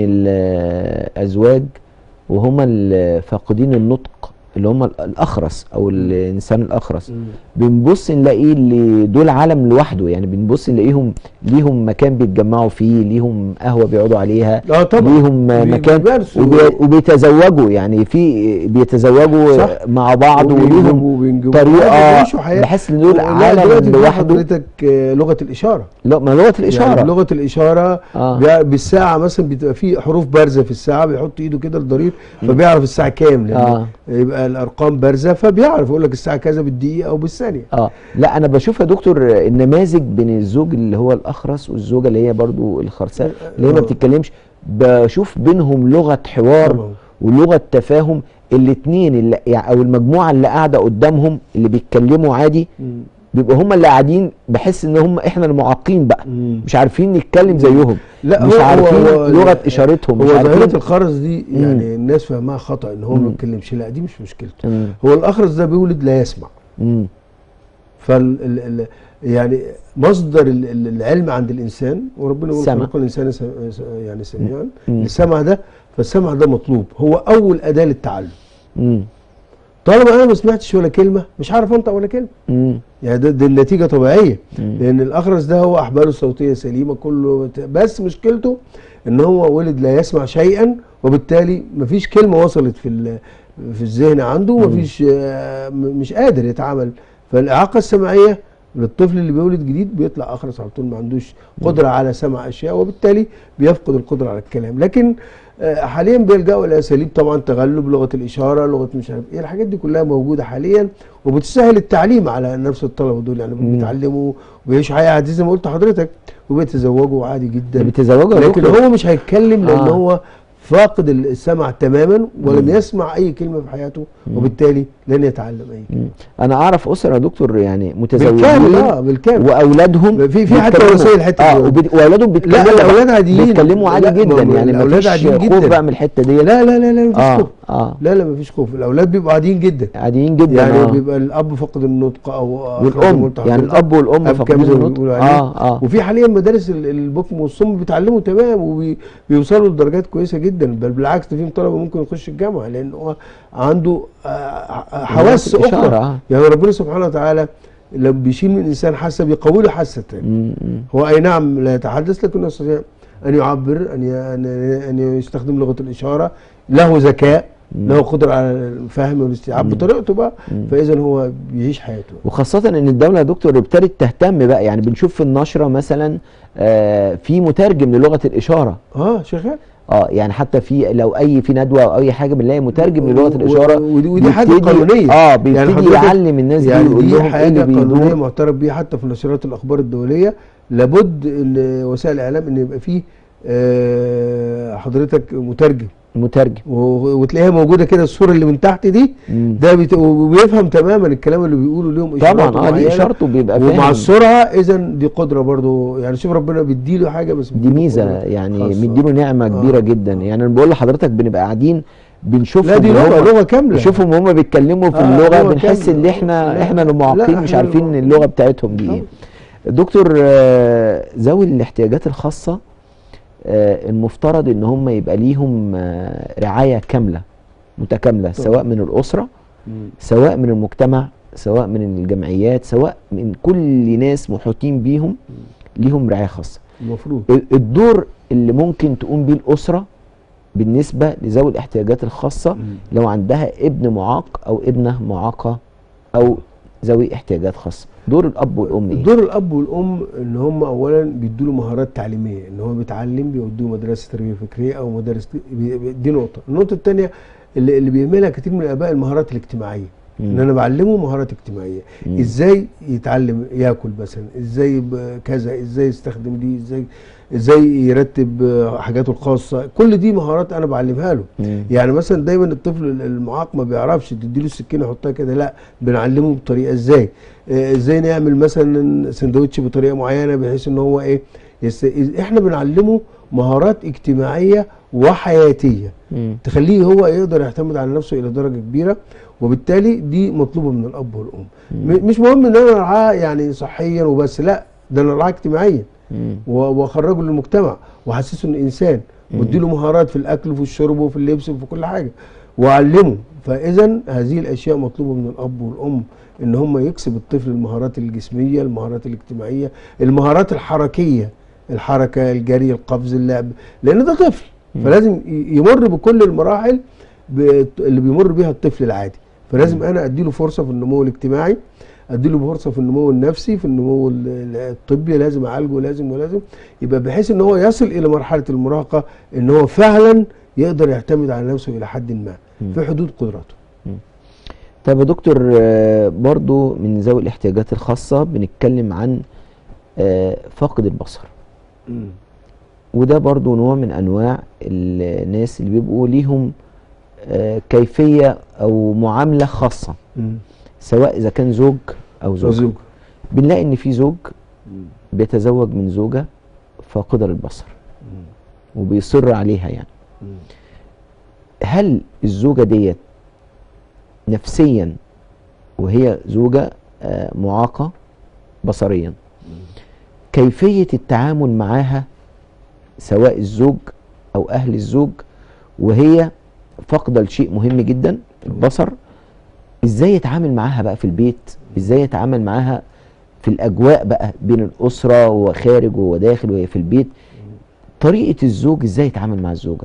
Speaker 1: الازواج وهم فاقدين النطق اللي هم الاخرس او الانسان الاخرس بنبص نلاقيه اللي دول عالم لوحده يعني بنبص نلاقيهم ليهم مكان بيتجمعوا فيه ليهم قهوه بيقعدوا عليها
Speaker 2: اه طبعا
Speaker 1: ليهم
Speaker 2: بي-
Speaker 1: مكان
Speaker 2: بيمارسوا.
Speaker 1: وبي- وبيتزوجوا يعني في بيتزوجوا
Speaker 2: صح.
Speaker 1: مع بعض وليهم
Speaker 2: وبينجبوا وبينجبوا
Speaker 1: طريقه
Speaker 2: بيعيشوا حياة.
Speaker 1: بحس ان دول
Speaker 2: لا
Speaker 1: عالم
Speaker 2: دلوقتي في
Speaker 1: لوحده
Speaker 2: حضرتك آه، لغه الاشاره
Speaker 1: لا ما لغه الاشاره
Speaker 2: يعني لغه الاشاره
Speaker 1: آه.
Speaker 2: بيع- بالساعه مثلا بتبقى في حروف بارزه في الساعه بيحط ايده كده الضرير فبيعرف الساعه كام لان
Speaker 1: آه.
Speaker 2: يبقى الارقام بارزه فبيعرف يقول لك الساعه كذا بالدقيقه او بالثانيه
Speaker 1: اه لا انا بشوف يا دكتور النماذج بين الزوج اللي هو الاخرس والزوجه اللي هي برضو الخرساء اللي هي ما
Speaker 2: آه.
Speaker 1: بتتكلمش بشوف بينهم لغه حوار
Speaker 2: طبعا.
Speaker 1: ولغه تفاهم الاثنين اللي يعني او المجموعه اللي قاعده قدامهم اللي بيتكلموا عادي
Speaker 2: مم.
Speaker 1: بيبقوا هم اللي قاعدين بحس ان هم احنا المعاقين بقى
Speaker 2: مم.
Speaker 1: مش عارفين نتكلم زيهم
Speaker 2: لا
Speaker 1: مش
Speaker 2: هو-
Speaker 1: عارفين
Speaker 2: هو-
Speaker 1: لغه اشارتهم
Speaker 2: هو
Speaker 1: مش
Speaker 2: ظاهرة
Speaker 1: عارفين
Speaker 2: الخرز دي
Speaker 1: مم.
Speaker 2: يعني الناس فاهمها خطأ ان هو ما
Speaker 1: مم.
Speaker 2: بيتكلمش لا دي مش مشكلته
Speaker 1: مم.
Speaker 2: هو الاخرس ده بيولد لا يسمع
Speaker 1: مم.
Speaker 2: فال ال ال يعني مصدر ال- ال- العلم عند الانسان وربنا يقول
Speaker 1: سمع.
Speaker 2: خلق الانسان س- س- يعني سميعا
Speaker 1: مم.
Speaker 2: السمع ده فالسمع ده مطلوب هو اول اداه للتعلم
Speaker 1: مم.
Speaker 2: طالما انا ما سمعتش ولا كلمه مش عارف انطق ولا كلمه
Speaker 1: مم.
Speaker 2: يعني ده, ده النتيجه طبيعيه
Speaker 1: مم.
Speaker 2: لان الاخرس ده هو احباله الصوتيه سليمه كله بت- بس مشكلته ان هو ولد لا يسمع شيئا وبالتالي مفيش كلمه وصلت في ال- في الذهن عنده مفيش آه، م- مش قادر يتعامل فالاعاقه السمعيه للطفل اللي بيولد جديد بيطلع اخرس على طول ما عندوش قدره على سمع اشياء وبالتالي بيفقد القدره على الكلام لكن آه، حاليا بيلجأوا لاساليب طبعا تغلب لغه الاشاره لغه مش عارف ايه الحاجات دي كلها موجوده حاليا وبتسهل التعليم على نفس الطلبه دول يعني
Speaker 1: مم.
Speaker 2: بيتعلموا وبيعيشوا حياه عاديه زي ما قلت لحضرتك وبيتزوجوا عادي جدا
Speaker 1: بتزوجوا يا
Speaker 2: لكن
Speaker 1: دكتور؟
Speaker 2: هو مش هيتكلم لان
Speaker 1: آه.
Speaker 2: هو فاقد السمع تماما ولم
Speaker 1: مم.
Speaker 2: يسمع اي كلمه في حياته وبالتالي لن يتعلم اي كلمه
Speaker 1: مم. انا اعرف اسره يا دكتور يعني
Speaker 2: بالكامل
Speaker 1: متزوجين
Speaker 2: اه بالكامل
Speaker 1: واولادهم
Speaker 2: في- في حتى
Speaker 1: بيتكلموا-
Speaker 2: وسائل حتة
Speaker 1: اه
Speaker 2: دول.
Speaker 1: وبي- واولادهم
Speaker 2: لا
Speaker 1: بيتكلموا
Speaker 2: الاولاد عاديين
Speaker 1: بيتكلموا عادي
Speaker 2: لا،
Speaker 1: جدا
Speaker 2: ما-
Speaker 1: يعني
Speaker 2: الاولاد
Speaker 1: مفيش
Speaker 2: عاديين
Speaker 1: خوف
Speaker 2: جدا
Speaker 1: بقى من الحته دي
Speaker 2: لا لا لا لا مفيش
Speaker 1: اه
Speaker 2: خوف
Speaker 1: اه
Speaker 2: لا لا مفيش خوف الاولاد بيبقوا عاديين جدا
Speaker 1: عاديين جدا
Speaker 2: يعني
Speaker 1: آه.
Speaker 2: بيبقى الاب فقد النطق او آه، زي ما
Speaker 1: والام
Speaker 2: قلت
Speaker 1: يعني
Speaker 2: حضرتك.
Speaker 1: الاب والام
Speaker 2: أب
Speaker 1: فاقدين
Speaker 2: كام زي ما
Speaker 1: النطق
Speaker 2: بيقولوا عليه.
Speaker 1: اه اه
Speaker 2: وفي حاليا مدارس ال- البكم والصم بيتعلموا تمام وبيوصلوا لدرجات كويسه جدا بل بالعكس ده في طلبه ممكن يخش الجامعه لان هو عنده آه، آه، حواس
Speaker 1: الإشارة،
Speaker 2: اخرى
Speaker 1: آه.
Speaker 2: يعني ربنا سبحانه وتعالى لما بيشيل من الانسان حاسه بيقوي له حاسه تانية
Speaker 1: مم، مم.
Speaker 2: هو اي نعم لا يتحدث لكنه يستطيع ان يعبر ان ي- ان ان يستخدم لغه الاشاره له ذكاء له قدره على الفهم والاستيعاب بطريقته بقى فاذا هو بيعيش حياته
Speaker 1: وخاصة ان الدولة يا دكتور ابتدت تهتم بقى يعني بنشوف في النشرة مثلا آه في مترجم للغة الإشارة
Speaker 2: اه شغال
Speaker 1: اه يعني حتى في لو اي في ندوة او اي حاجة بنلاقي مترجم للغة الإشارة
Speaker 2: و- ودي, ودي حاجه
Speaker 1: بيبتدي-
Speaker 2: قانونيه
Speaker 1: اه بيبتدي
Speaker 2: حضرتك-
Speaker 1: يعلم الناس دي
Speaker 2: يعني
Speaker 1: ويقول
Speaker 2: دي
Speaker 1: لهم ايه
Speaker 2: حاجه
Speaker 1: اللي
Speaker 2: قانونيه
Speaker 1: بيدور
Speaker 2: معترف بيها حتى في نشرات الاخبار الدوليه لابد ان وسائل الاعلام ان يبقى فيه آه، حضرتك مترجم
Speaker 1: مترجم
Speaker 2: و- وتلاقيها موجوده كده الصوره اللي من تحت دي
Speaker 1: مم.
Speaker 2: ده بيت... وبيفهم تماما الكلام اللي بيقوله ليهم
Speaker 1: طبعا
Speaker 2: إشارات
Speaker 1: اه دي
Speaker 2: معينة.
Speaker 1: اشارته بيبقى
Speaker 2: ومع
Speaker 1: فاهم
Speaker 2: السرعه اذا دي قدره برضو يعني شوف ربنا بيديله حاجه بس
Speaker 1: دي
Speaker 2: بيديله
Speaker 1: ميزة
Speaker 2: قدرة
Speaker 1: يعني
Speaker 2: خاصة.
Speaker 1: مديله نعمة
Speaker 2: آه.
Speaker 1: كبيرة جدا يعني انا بقول لحضرتك بنبقى قاعدين بنشوفهم
Speaker 2: لا دي لغه
Speaker 1: وهم-
Speaker 2: لغه كامله
Speaker 1: نشوفهم وهم بيتكلموا في
Speaker 2: آه،
Speaker 1: اللغه
Speaker 2: لغة
Speaker 1: بنحس
Speaker 2: كاملة.
Speaker 1: ان احنا
Speaker 2: لا،
Speaker 1: احنا اللي معاقين
Speaker 2: لا،
Speaker 1: مش
Speaker 2: إحنا
Speaker 1: عارفين
Speaker 2: اللي-
Speaker 1: اللغه بتاعتهم دي ايه دكتور آه، ذوي الاحتياجات الخاصه آه، المفترض ان هم يبقى ليهم آه، رعايه كامله متكامله سواء من الاسره
Speaker 2: مم.
Speaker 1: سواء من المجتمع سواء من الجمعيات سواء من كل ناس محيطين بيهم ليهم رعايه خاصه
Speaker 2: المفروض
Speaker 1: ال- الدور اللي ممكن تقوم بيه الاسره بالنسبه لذوي الاحتياجات الخاصه
Speaker 2: مم.
Speaker 1: لو عندها ابن معاق او ابنه معاقه او ذوي احتياجات خاصه دور الاب والام ايه
Speaker 2: دور الاب والام ان هم اولا بيدوا له مهارات تعليميه ان هو بيتعلم بيودوه مدرسه تربيه فكريه او مدارس بي- بي- دي نقطه النقطه الثانيه اللي, اللي بيهملها كتير من الاباء المهارات الاجتماعيه ان
Speaker 1: مم.
Speaker 2: انا بعلمه مهارات اجتماعيه
Speaker 1: مم.
Speaker 2: ازاي يتعلم ياكل مثلا ازاي ب- كذا ازاي يستخدم دي ازاي ازاي يرتب آه، حاجاته الخاصه كل دي مهارات انا بعلمها له
Speaker 1: مم.
Speaker 2: يعني مثلا دايما الطفل المعاق ما بيعرفش تديله السكينه يحطها كده لا بنعلمه بطريقه ازاي آه، ازاي نعمل مثلا سندوتش بطريقه معينه بحيث ان هو ايه يست... احنا بنعلمه مهارات اجتماعيه وحياتيه
Speaker 1: مم.
Speaker 2: تخليه هو يقدر يعتمد على نفسه الى درجه كبيره وبالتالي دي مطلوبه من الاب والام م- مش مهم ان انا ارعاه يعني صحيا وبس لا ده انا ارعاه اجتماعيا
Speaker 1: مم.
Speaker 2: و- واخرجه للمجتمع واحسسه انه انسان واديله مهارات في الاكل وفي الشرب وفي اللبس وفي كل حاجه واعلمه فاذا هذه الاشياء مطلوبه من الاب والام ان هم يكسب الطفل المهارات الجسميه المهارات الاجتماعيه المهارات الحركيه الحركه الجري القفز اللعب لان ده طفل فلازم ي- يمر بكل المراحل ب- اللي بيمر بيها الطفل العادي فلازم انا اديله فرصه في النمو الاجتماعي اديله فرصه في النمو النفسي في النمو ال- ال- الطبي لازم اعالجه لازم ولازم يبقى بحيث ان هو يصل الى مرحله المراهقه ان هو فعلا يقدر يعتمد على نفسه الى حد ما في حدود قدراته
Speaker 1: طب يا دكتور آه، برضو من ذوي الاحتياجات الخاصه بنتكلم عن آه، فاقد البصر وده برضو نوع من انواع الناس اللي بيبقوا ليهم آه، كيفيه او معامله خاصه سواء اذا كان زوج او زوجه
Speaker 2: وزوج
Speaker 1: بنلاقي ان في زوج بيتزوج من زوجه فاقده للبصر وبيصر عليها يعني هل الزوجه ديت نفسيا وهي زوجه آه، معاقة بصريا كيفية التعامل معاها سواء الزوج أو أهل الزوج وهي فاقدة لشيء مهم جدا البصر ازاي يتعامل معاها بقى في البيت ازاي يتعامل معاها في الاجواء بقى بين الاسره وهو خارج وهو داخل وهي في البيت طريقه الزوج ازاي يتعامل مع الزوجه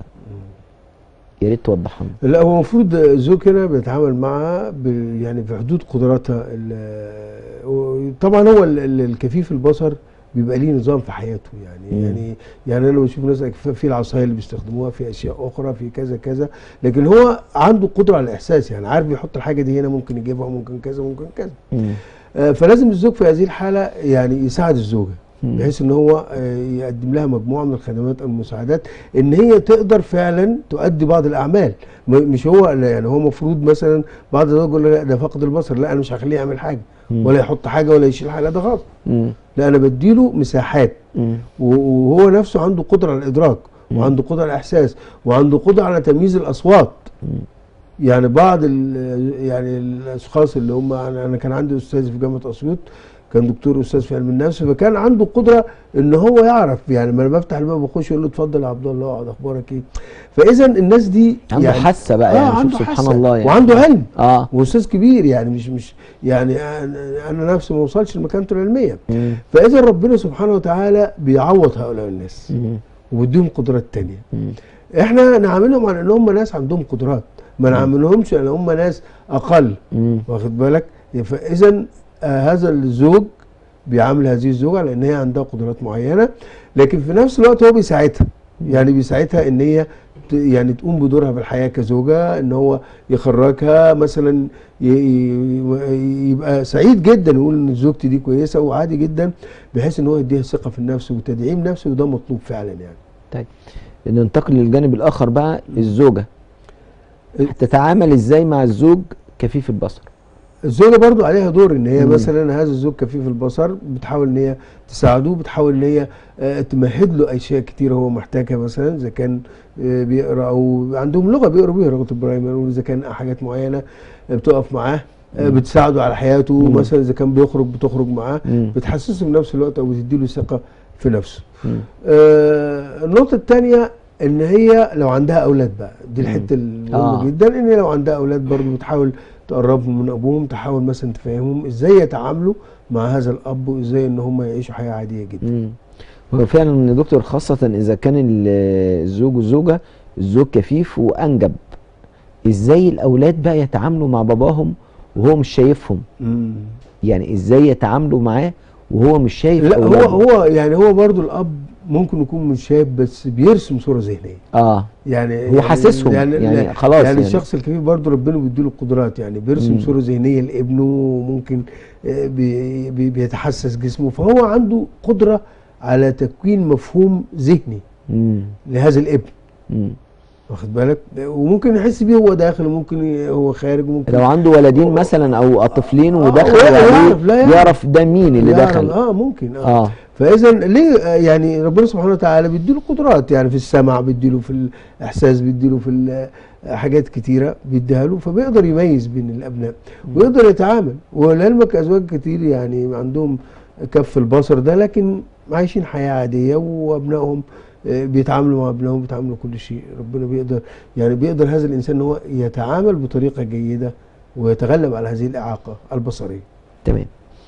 Speaker 1: يا ريت توضحها لنا.
Speaker 2: لا هو المفروض الزوج هنا بيتعامل معها ب- يعني في حدود قدراتها ال- و- طبعا هو ال- ال- الكفيف البصر بيبقى ليه نظام في حياته يعني
Speaker 1: مم.
Speaker 2: يعني يعني انا بشوف ناس أكف- في العصايه اللي بيستخدموها في اشياء اخرى في كذا كذا لكن هو عنده قدره على الاحساس يعني عارف يحط الحاجه دي هنا ممكن يجيبها ممكن كذا ممكن كذا
Speaker 1: مم.
Speaker 2: آه، فلازم الزوج في هذه الحاله يعني يساعد الزوجه
Speaker 1: مم.
Speaker 2: بحيث ان هو آه، يقدم لها مجموعه من الخدمات او المساعدات ان هي تقدر فعلا تؤدي بعض الاعمال م- مش هو لا، يعني هو المفروض مثلا بعض الزوج يقول لا ده فقد البصر لا انا مش هخليه يعمل حاجه
Speaker 1: مم.
Speaker 2: ولا يحط حاجه ولا يشيل حاجه لا ده غلط
Speaker 1: مم.
Speaker 2: لا انا بديله مساحات
Speaker 1: مم.
Speaker 2: و- وهو نفسه عنده قدره على الادراك
Speaker 1: مم.
Speaker 2: وعنده قدره على الاحساس وعنده قدره على تمييز الاصوات
Speaker 1: مم.
Speaker 2: يعني بعض ال- يعني الاشخاص اللي هم انا أنا كان عندي استاذ في جامعه اسيوط كان دكتور استاذ في علم النفس فكان عنده قدره ان هو يعرف يعني لما أنا بفتح الباب بخش يقول له اتفضل يا عبد الله اقعد اخبارك ايه فاذا الناس دي
Speaker 1: عنده
Speaker 2: يعني
Speaker 1: حاسه بقى يعني شوف سبحان
Speaker 2: حاسة.
Speaker 1: الله يعني
Speaker 2: وعنده علم
Speaker 1: اه
Speaker 2: واستاذ كبير يعني مش مش يعني انا أنا نفسي ما وصلش لمكانته العلميه
Speaker 1: مم.
Speaker 2: فاذا ربنا سبحانه وتعالى بيعوض هؤلاء الناس
Speaker 1: مم.
Speaker 2: وبيديهم قدرات تانية
Speaker 1: مم.
Speaker 2: احنا نعاملهم على ان هم ناس عندهم قدرات ما نعاملهمش على ان هم ناس اقل
Speaker 1: مم.
Speaker 2: واخد بالك فاذا آه هذا الزوج بيعامل هذه الزوجه على ان هي عندها قدرات معينه لكن في نفس الوقت هو بيساعدها يعني بيساعدها ان هي ت- يعني تقوم بدورها في الحياه كزوجه ان هو يخرجها مثلا ي- ي- يبقى سعيد جدا يقول ان زوجتي دي كويسه وعادي جدا بحيث ان هو يديها ثقه في النفس وتدعيم نفسي وده مطلوب فعلا يعني
Speaker 1: طيب ننتقل للجانب الاخر بقى الزوجه هتتعامل ازاي مع الزوج كفيف البصر
Speaker 2: الزوجه برضو عليها دور ان هي
Speaker 1: مم.
Speaker 2: مثلا هذا الزوج كفيف البصر بتحاول ان هي تساعده بتحاول ان هي آه، تمهد له اشياء كتير هو محتاجها مثلا اذا كان آه، بيقرا او عندهم لغه بيقروا بيها لغه البرايمر واذا كان حاجات معينه آه، بتقف معاه آه،
Speaker 1: مم.
Speaker 2: بتساعده على حياته
Speaker 1: مم.
Speaker 2: مثلا اذا كان بيخرج بتخرج معاه
Speaker 1: مم.
Speaker 2: بتحسسه بنفس الوقت او بتديله ثقه في نفسه
Speaker 1: مم.
Speaker 2: آه، النقطة الثانية ان هي لو عندها اولاد بقى دي
Speaker 1: مم.
Speaker 2: الحتة المهمة
Speaker 1: آه.
Speaker 2: جدا ان هي لو عندها اولاد برضو بتحاول تقربهم من ابوهم تحاول مثلا تفهمهم ازاي يتعاملوا مع هذا الاب وازاي ان هم يعيشوا حياة عادية جدا
Speaker 1: مم. هو فعلا يا دكتور خاصة إذا كان ال- الزوج والزوجة الزوج كفيف وأنجب إزاي الأولاد بقى يتعاملوا مع باباهم وهو مش شايفهم
Speaker 2: مم.
Speaker 1: يعني إزاي يتعاملوا معاه وهو مش شايف
Speaker 2: لا هو
Speaker 1: أولادهم
Speaker 2: هو يعني هو برضو الاب ممكن يكون مش شايف بس بيرسم صورة ذهنية
Speaker 1: آه
Speaker 2: يعني
Speaker 1: هو حاسسهم يعني,
Speaker 2: لا-
Speaker 1: خلاص
Speaker 2: يعني,
Speaker 1: يعني,
Speaker 2: الشخص الكبير برضه ربنا بيديله قدرات يعني بيرسم
Speaker 1: مم.
Speaker 2: صوره ذهنيه لابنه وممكن آه، بي بي بيتحسس جسمه فهو عنده قدره على تكوين مفهوم ذهني
Speaker 1: مم.
Speaker 2: لهذا الابن
Speaker 1: مم.
Speaker 2: واخد بالك وممكن يحس بيه هو داخل وممكن ي- هو خارج وممكن
Speaker 1: لو عنده ولدين مثلا أو طفلين
Speaker 2: آه،
Speaker 1: ودخل
Speaker 2: لا
Speaker 1: عليه
Speaker 2: يعرف- لا يعرف.
Speaker 1: يعرف ده مين اللي
Speaker 2: يعرف-
Speaker 1: دخل
Speaker 2: اه ممكن اه,
Speaker 1: آه
Speaker 2: فاذا ليه آه، يعني ربنا سبحانه وتعالى بيديله قدرات يعني في السمع بيديله في الاحساس بيديله في ال- حاجات كتيره بيديها له فبيقدر يميز بين الابناء ويقدر يتعامل ولعلمك ازواج كتير يعني عندهم كف البصر ده لكن عايشين حياه عاديه وابنائهم آه، بيتعاملوا مع ابنائهم بيتعاملوا كل شيء ربنا بيقدر يعني بيقدر هذا الانسان ان هو يتعامل بطريقه جيده ويتغلب على هذه الاعاقه البصريه
Speaker 1: تمام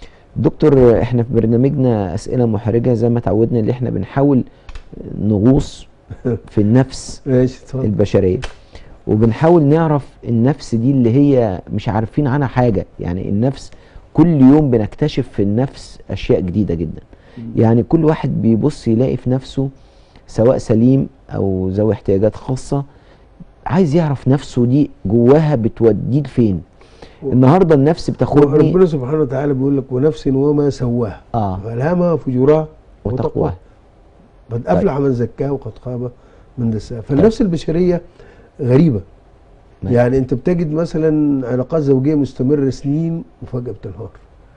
Speaker 1: دكتور احنا في برنامجنا اسئله محرجه زي ما اتعودنا اللي احنا بنحاول نغوص في النفس
Speaker 2: ماشي اتفضل
Speaker 1: البشريه وبنحاول نعرف النفس دي اللي هي مش عارفين عنها حاجه يعني النفس كل يوم بنكتشف في النفس اشياء جديده جدا يعني كل واحد بيبص يلاقي في نفسه سواء سليم او ذوي احتياجات خاصه عايز يعرف نفسه دي جواها بتوديه لفين النهارده النفس بتاخدني
Speaker 2: ربنا سبحانه وتعالى بيقول لك ونفس وما سواها
Speaker 1: اه
Speaker 2: فالهمها فجورها
Speaker 1: وتقواه
Speaker 2: وتقواها قد افلح من زكاها وقد خاب من دساها فالنفس البشريه غريبه
Speaker 1: نعم.
Speaker 2: يعني انت بتجد مثلا علاقات زوجيه مستمره سنين وفجاه بتنهار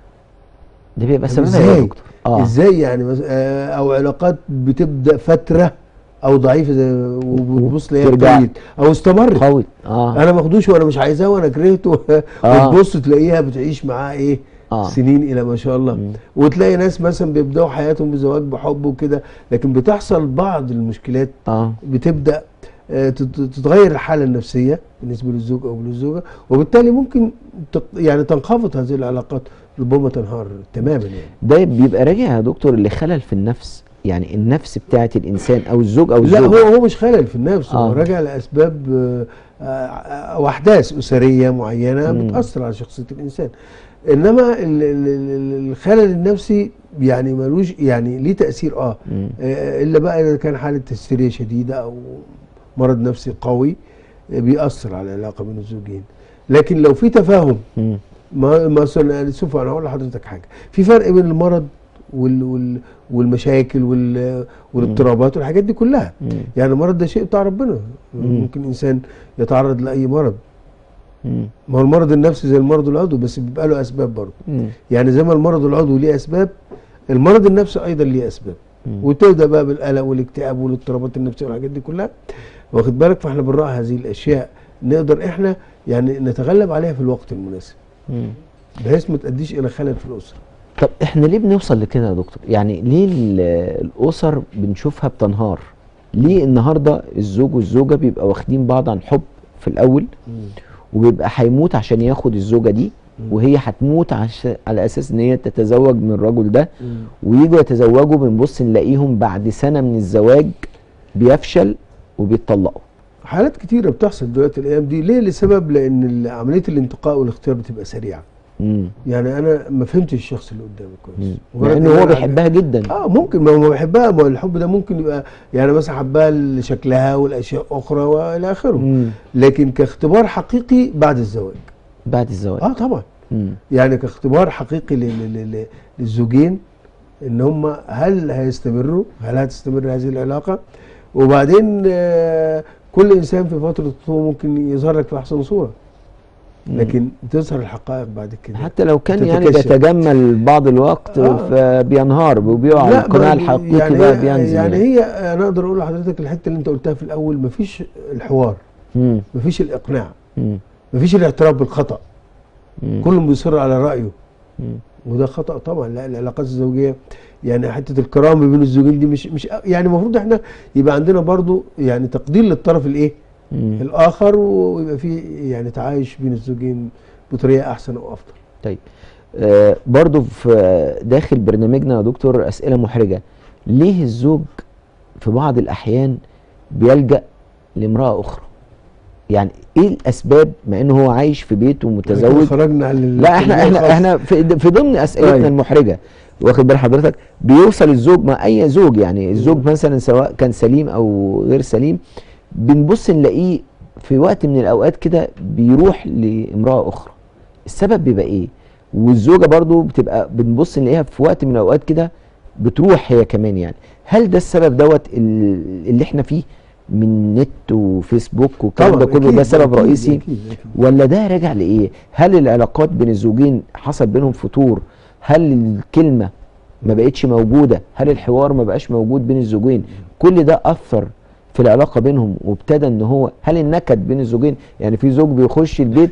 Speaker 1: ده بيبقى
Speaker 2: طب
Speaker 1: سببها إيه يا
Speaker 2: إزاي؟
Speaker 1: دكتور اه
Speaker 2: ازاي يعني مس- آه، او علاقات بتبدا فتره او ضعيفه زي وبتبص لها
Speaker 1: ترجع.
Speaker 2: ابتدت او استمرت
Speaker 1: قوي اه
Speaker 2: انا ماخدوش وانا مش عايزاه وانا كرهته
Speaker 1: آه.
Speaker 2: وتبص تلاقيها بتعيش معاه ايه
Speaker 1: آه.
Speaker 2: سنين الى ما شاء الله
Speaker 1: مم.
Speaker 2: وتلاقي ناس مثلا بيبداوا حياتهم بزواج بحب وكده لكن بتحصل بعض المشكلات
Speaker 1: اه
Speaker 2: بتبدا آه، تت- تتغير الحاله النفسيه بالنسبه للزوج او للزوجه وبالتالي ممكن تق- يعني تنخفض هذه العلاقات ربما تنهار تماما يعني
Speaker 1: ده بيبقى راجع يا دكتور لخلل في النفس يعني النفس بتاعت الانسان او الزوج او
Speaker 2: لا
Speaker 1: الزوجه
Speaker 2: هو هو مش خلل في النفس هو
Speaker 1: آه.
Speaker 2: راجع لاسباب آه، آه، او احداث اسريه معينه
Speaker 1: مم.
Speaker 2: بتاثر على شخصيه الانسان انما ال- ال- ال- الخلل النفسي يعني ملوش يعني ليه تاثير اه
Speaker 1: مم.
Speaker 2: آه، الا بقى اذا كان حاله هستيريا شديده او مرض نفسي قوي آه، بيأثر على العلاقه بين الزوجين لكن لو في تفاهم
Speaker 1: مم.
Speaker 2: ما مثلا يعني شوف انا هقول لحضرتك حاجه في فرق بين المرض وال وال والمشاكل وال والاضطرابات والحاجات دي كلها
Speaker 1: مم.
Speaker 2: يعني المرض ده شيء بتاع ربنا
Speaker 1: مم.
Speaker 2: ممكن انسان يتعرض لاي مرض
Speaker 1: مم.
Speaker 2: ما هو المرض النفسي زي المرض العضوي بس بيبقى له اسباب برضه
Speaker 1: مم.
Speaker 2: يعني زي ما المرض العضوي ليه اسباب المرض النفسي ايضا ليه اسباب
Speaker 1: مم.
Speaker 2: وتبدا بقى بالقلق والاكتئاب والاضطرابات النفسيه والحاجات دي كلها واخد بالك فاحنا بنراعي هذه الاشياء نقدر احنا يعني نتغلب عليها في الوقت المناسب
Speaker 1: مم.
Speaker 2: بحيث ما تؤديش الى خلل في الاسره
Speaker 1: طب احنا ليه بنوصل لكده يا دكتور يعني ليه ال- الاسر بنشوفها بتنهار ليه النهارده الزوج والزوجه بيبقى واخدين بعض عن حب في الاول وبيبقى هيموت عشان ياخد الزوجه دي
Speaker 2: مم.
Speaker 1: وهي هتموت عشان على اساس ان هي تتزوج من الرجل ده ويجوا يتزوجوا بنبص نلاقيهم بعد سنه من الزواج بيفشل وبيتطلقوا
Speaker 2: حالات كتيرة بتحصل دلوقتي الأيام دي ليه؟ لسبب لأن ال- عملية الانتقاء والاختيار بتبقى سريعة
Speaker 1: امم
Speaker 2: يعني أنا ما فهمتش الشخص اللي قدامي كويس
Speaker 1: مع
Speaker 2: مجرد
Speaker 1: ان
Speaker 2: إن
Speaker 1: هو
Speaker 2: أنا
Speaker 1: بيحبها جدا
Speaker 2: اه ممكن ما هو بيحبها ما هو الحب ده ممكن يبقى يعني مثلا حبها لشكلها والاشياء اخرى والى اخره
Speaker 1: مم.
Speaker 2: لكن كاختبار حقيقي بعد الزواج
Speaker 1: بعد الزواج
Speaker 2: اه طبعا
Speaker 1: مم.
Speaker 2: يعني كاختبار حقيقي لل- لل- لل- للزوجين ان هم هل هيستمروا هل هتستمر هذه العلاقه وبعدين آه، كل انسان في فتره الخطوبه ممكن يظهر لك في احسن صوره
Speaker 1: مم.
Speaker 2: لكن بتظهر الحقائق بعد كده
Speaker 1: حتى لو كان يعني
Speaker 2: بتتكشف.
Speaker 1: بيتجمل بعض الوقت
Speaker 2: آه.
Speaker 1: فبينهار وبيقع
Speaker 2: لا
Speaker 1: القناع
Speaker 2: ما-
Speaker 1: الحقيقي
Speaker 2: يعني
Speaker 1: بقى
Speaker 2: هي
Speaker 1: بينزل
Speaker 2: يعني هي انا اقدر اقول لحضرتك الحته اللي انت قلتها في الاول مفيش الحوار
Speaker 1: مم.
Speaker 2: مفيش الاقناع
Speaker 1: مم.
Speaker 2: مفيش الاعتراف بالخطا
Speaker 1: مم.
Speaker 2: كل بيصر على رايه
Speaker 1: مم.
Speaker 2: وده خطا طبعا لا العلاقات الزوجيه يعني حته الكرامه بين الزوجين دي مش مش يعني المفروض احنا يبقى عندنا برضو يعني تقدير للطرف الايه
Speaker 1: مم.
Speaker 2: الاخر ويبقى في يعني تعايش بين الزوجين بطريقه احسن او افضل
Speaker 1: طيب آه برضو في داخل برنامجنا يا دكتور أسئلة محرجة ليه الزوج في بعض الأحيان بيلجأ لامرأة أخرى يعني إيه الأسباب مع إنه هو عايش في بيته
Speaker 2: إحنا
Speaker 1: متزوج
Speaker 2: خرجنا عن ال-
Speaker 1: لا احنا
Speaker 2: الخاص.
Speaker 1: احنا احنا في, في ضمن اسئلتنا
Speaker 2: طيب.
Speaker 1: المحرجه واخد بال حضرتك بيوصل الزوج مع اي زوج يعني الزوج مثلا سواء كان سليم او غير سليم بنبص نلاقيه في وقت من الاوقات كده بيروح لامراه اخرى السبب بيبقى ايه والزوجه برضو بتبقى بنبص نلاقيها في وقت من الاوقات كده بتروح هي كمان يعني هل ده السبب دوت ال- اللي احنا فيه من نت وفيسبوك والكلام ده كله
Speaker 2: أكيد،
Speaker 1: ده سبب
Speaker 2: أكيد،
Speaker 1: رئيسي
Speaker 2: أكيد، أكيد.
Speaker 1: ولا ده راجع لايه هل العلاقات بين الزوجين حصل بينهم فتور هل الكلمه ما بقتش موجوده هل الحوار ما بقاش موجود بين الزوجين كل ده اثر في العلاقه بينهم وابتدى ان هو هل النكد بين الزوجين يعني في زوج بيخش البيت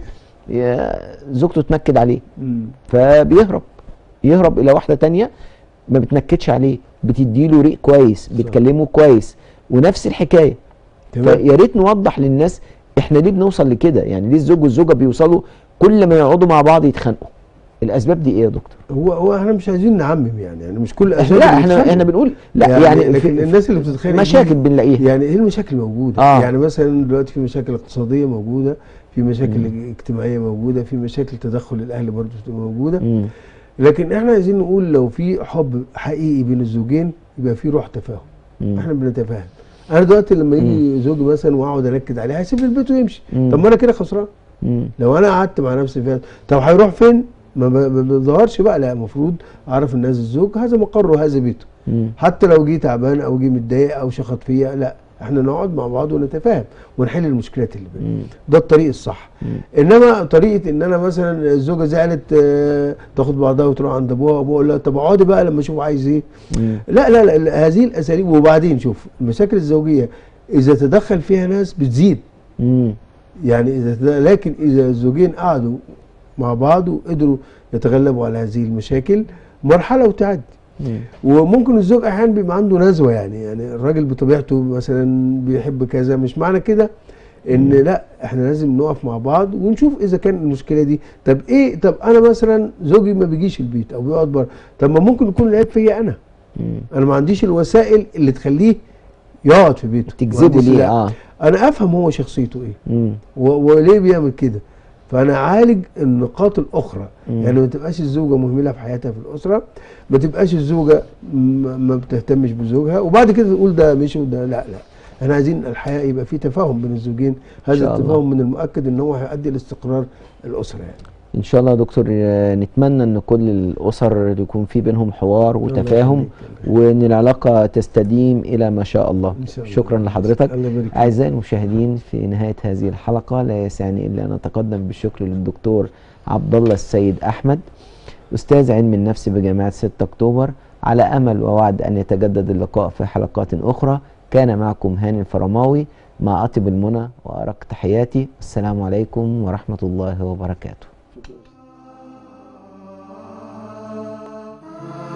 Speaker 1: يا- زوجته تنكد عليه
Speaker 2: مم.
Speaker 1: فبيهرب يهرب الى واحده تانية ما بتنكدش عليه بتديله ريق كويس بتكلمه كويس ونفس الحكايه
Speaker 2: تمام
Speaker 1: فيا ريت نوضح للناس احنا ليه بنوصل لكده يعني ليه الزوج والزوجه بيوصلوا كل ما يقعدوا مع بعض يتخانقوا الاسباب دي ايه يا دكتور
Speaker 2: هو هو احنا مش عايزين نعمم يعني يعني مش كل
Speaker 1: احنا
Speaker 2: أسباب
Speaker 1: لا احنا
Speaker 2: بيتخانقوا.
Speaker 1: احنا بنقول لا
Speaker 2: يعني,
Speaker 1: يعني,
Speaker 2: لكن
Speaker 1: في
Speaker 2: الناس اللي بتتخانق دي-
Speaker 1: مشاكل بنلاقيها
Speaker 2: يعني ايه المشاكل موجوده
Speaker 1: آه.
Speaker 2: يعني مثلا دلوقتي في مشاكل اقتصاديه موجوده في مشاكل اجتماعيه موجوده في مشاكل تدخل الاهل برضه بتبقى موجوده
Speaker 1: مم.
Speaker 2: لكن احنا عايزين نقول لو في حب حقيقي بين الزوجين يبقى في روح تفاهم
Speaker 1: مم.
Speaker 2: احنا بنتفاهم انا دلوقتي لما يجي زوجي مثلا واقعد انكد عليه هيسيب لي البيت ويمشي
Speaker 1: مم.
Speaker 2: طب ما انا كده خسران
Speaker 1: مم.
Speaker 2: لو انا قعدت مع نفسي فيها طب هيروح فين ما ب- ما بيظهرش بقى لا المفروض اعرف ان هذا الزوج هذا مقره وهذا بيته
Speaker 1: مم.
Speaker 2: حتى لو جه تعبان او جه متضايق او شخط فيا لا احنا نقعد مع بعض ونتفاهم ونحل المشكلات اللي بيننا
Speaker 1: مم.
Speaker 2: ده الطريق الصح
Speaker 1: مم.
Speaker 2: انما طريقه ان انا مثلا الزوجه زعلت آه، تاخد بعضها وتروح عند ابوها وابوها يقول لها طب اقعدي بقى لما اشوف عايز ايه
Speaker 1: مم.
Speaker 2: لا لا لا لا، هذه الاساليب وبعدين شوف المشاكل الزوجيه اذا تدخل فيها ناس بتزيد
Speaker 1: مم.
Speaker 2: يعني اذا تد- لكن اذا الزوجين قعدوا مع بعض وقدروا يتغلبوا على هذه المشاكل مرحله وتعدي
Speaker 1: مم.
Speaker 2: وممكن الزوج احيانا بيبقى عنده نزوه يعني يعني الراجل بطبيعته مثلا بيحب كذا مش معنى كده ان لا احنا لازم نقف مع بعض ونشوف اذا كان المشكله دي طب ايه طب انا مثلا زوجي ما بيجيش البيت او بيقعد بره طب ما ممكن يكون العيب فيا انا
Speaker 1: مم.
Speaker 2: انا ما عنديش الوسائل اللي تخليه يقعد في بيته ما
Speaker 1: تجذبه
Speaker 2: عنديش-
Speaker 1: ليه
Speaker 2: لا.
Speaker 1: اه
Speaker 2: انا افهم هو شخصيته ايه
Speaker 1: مم.
Speaker 2: و- وليه بيعمل كده فانا اعالج النقاط الاخرى
Speaker 1: مم.
Speaker 2: يعني ما تبقاش الزوجه مهمله في حياتها في الاسره ما تبقاش الزوجه م- ما بتهتمش بزوجها وبعد كده تقول ده مش وده لا لا احنا عايزين الحياه يبقى في تفاهم بين الزوجين
Speaker 1: شاء
Speaker 2: هذا
Speaker 1: الله.
Speaker 2: التفاهم من المؤكد ان هو هيؤدي لاستقرار الاسره يعني
Speaker 1: ان شاء الله يا دكتور آه، نتمنى ان كل الاسر يكون في بينهم حوار وتفاهم
Speaker 2: الله يخليك.
Speaker 1: وان العلاقه تستديم الى ما شاء الله
Speaker 2: إن شاء الله.
Speaker 1: شكرا لحضرتك
Speaker 2: الله يبارك فيك.
Speaker 1: اعزائي المشاهدين في نهايه هذه الحلقه لا يسعني الا ان اتقدم بالشكر للدكتور عبد الله السيد احمد استاذ علم النفس بجامعه 6 اكتوبر على امل ووعد ان يتجدد اللقاء في حلقات اخرى كان معكم هاني الفرماوي مع اطيب المنى وارق تحياتي السلام عليكم ورحمه الله وبركاته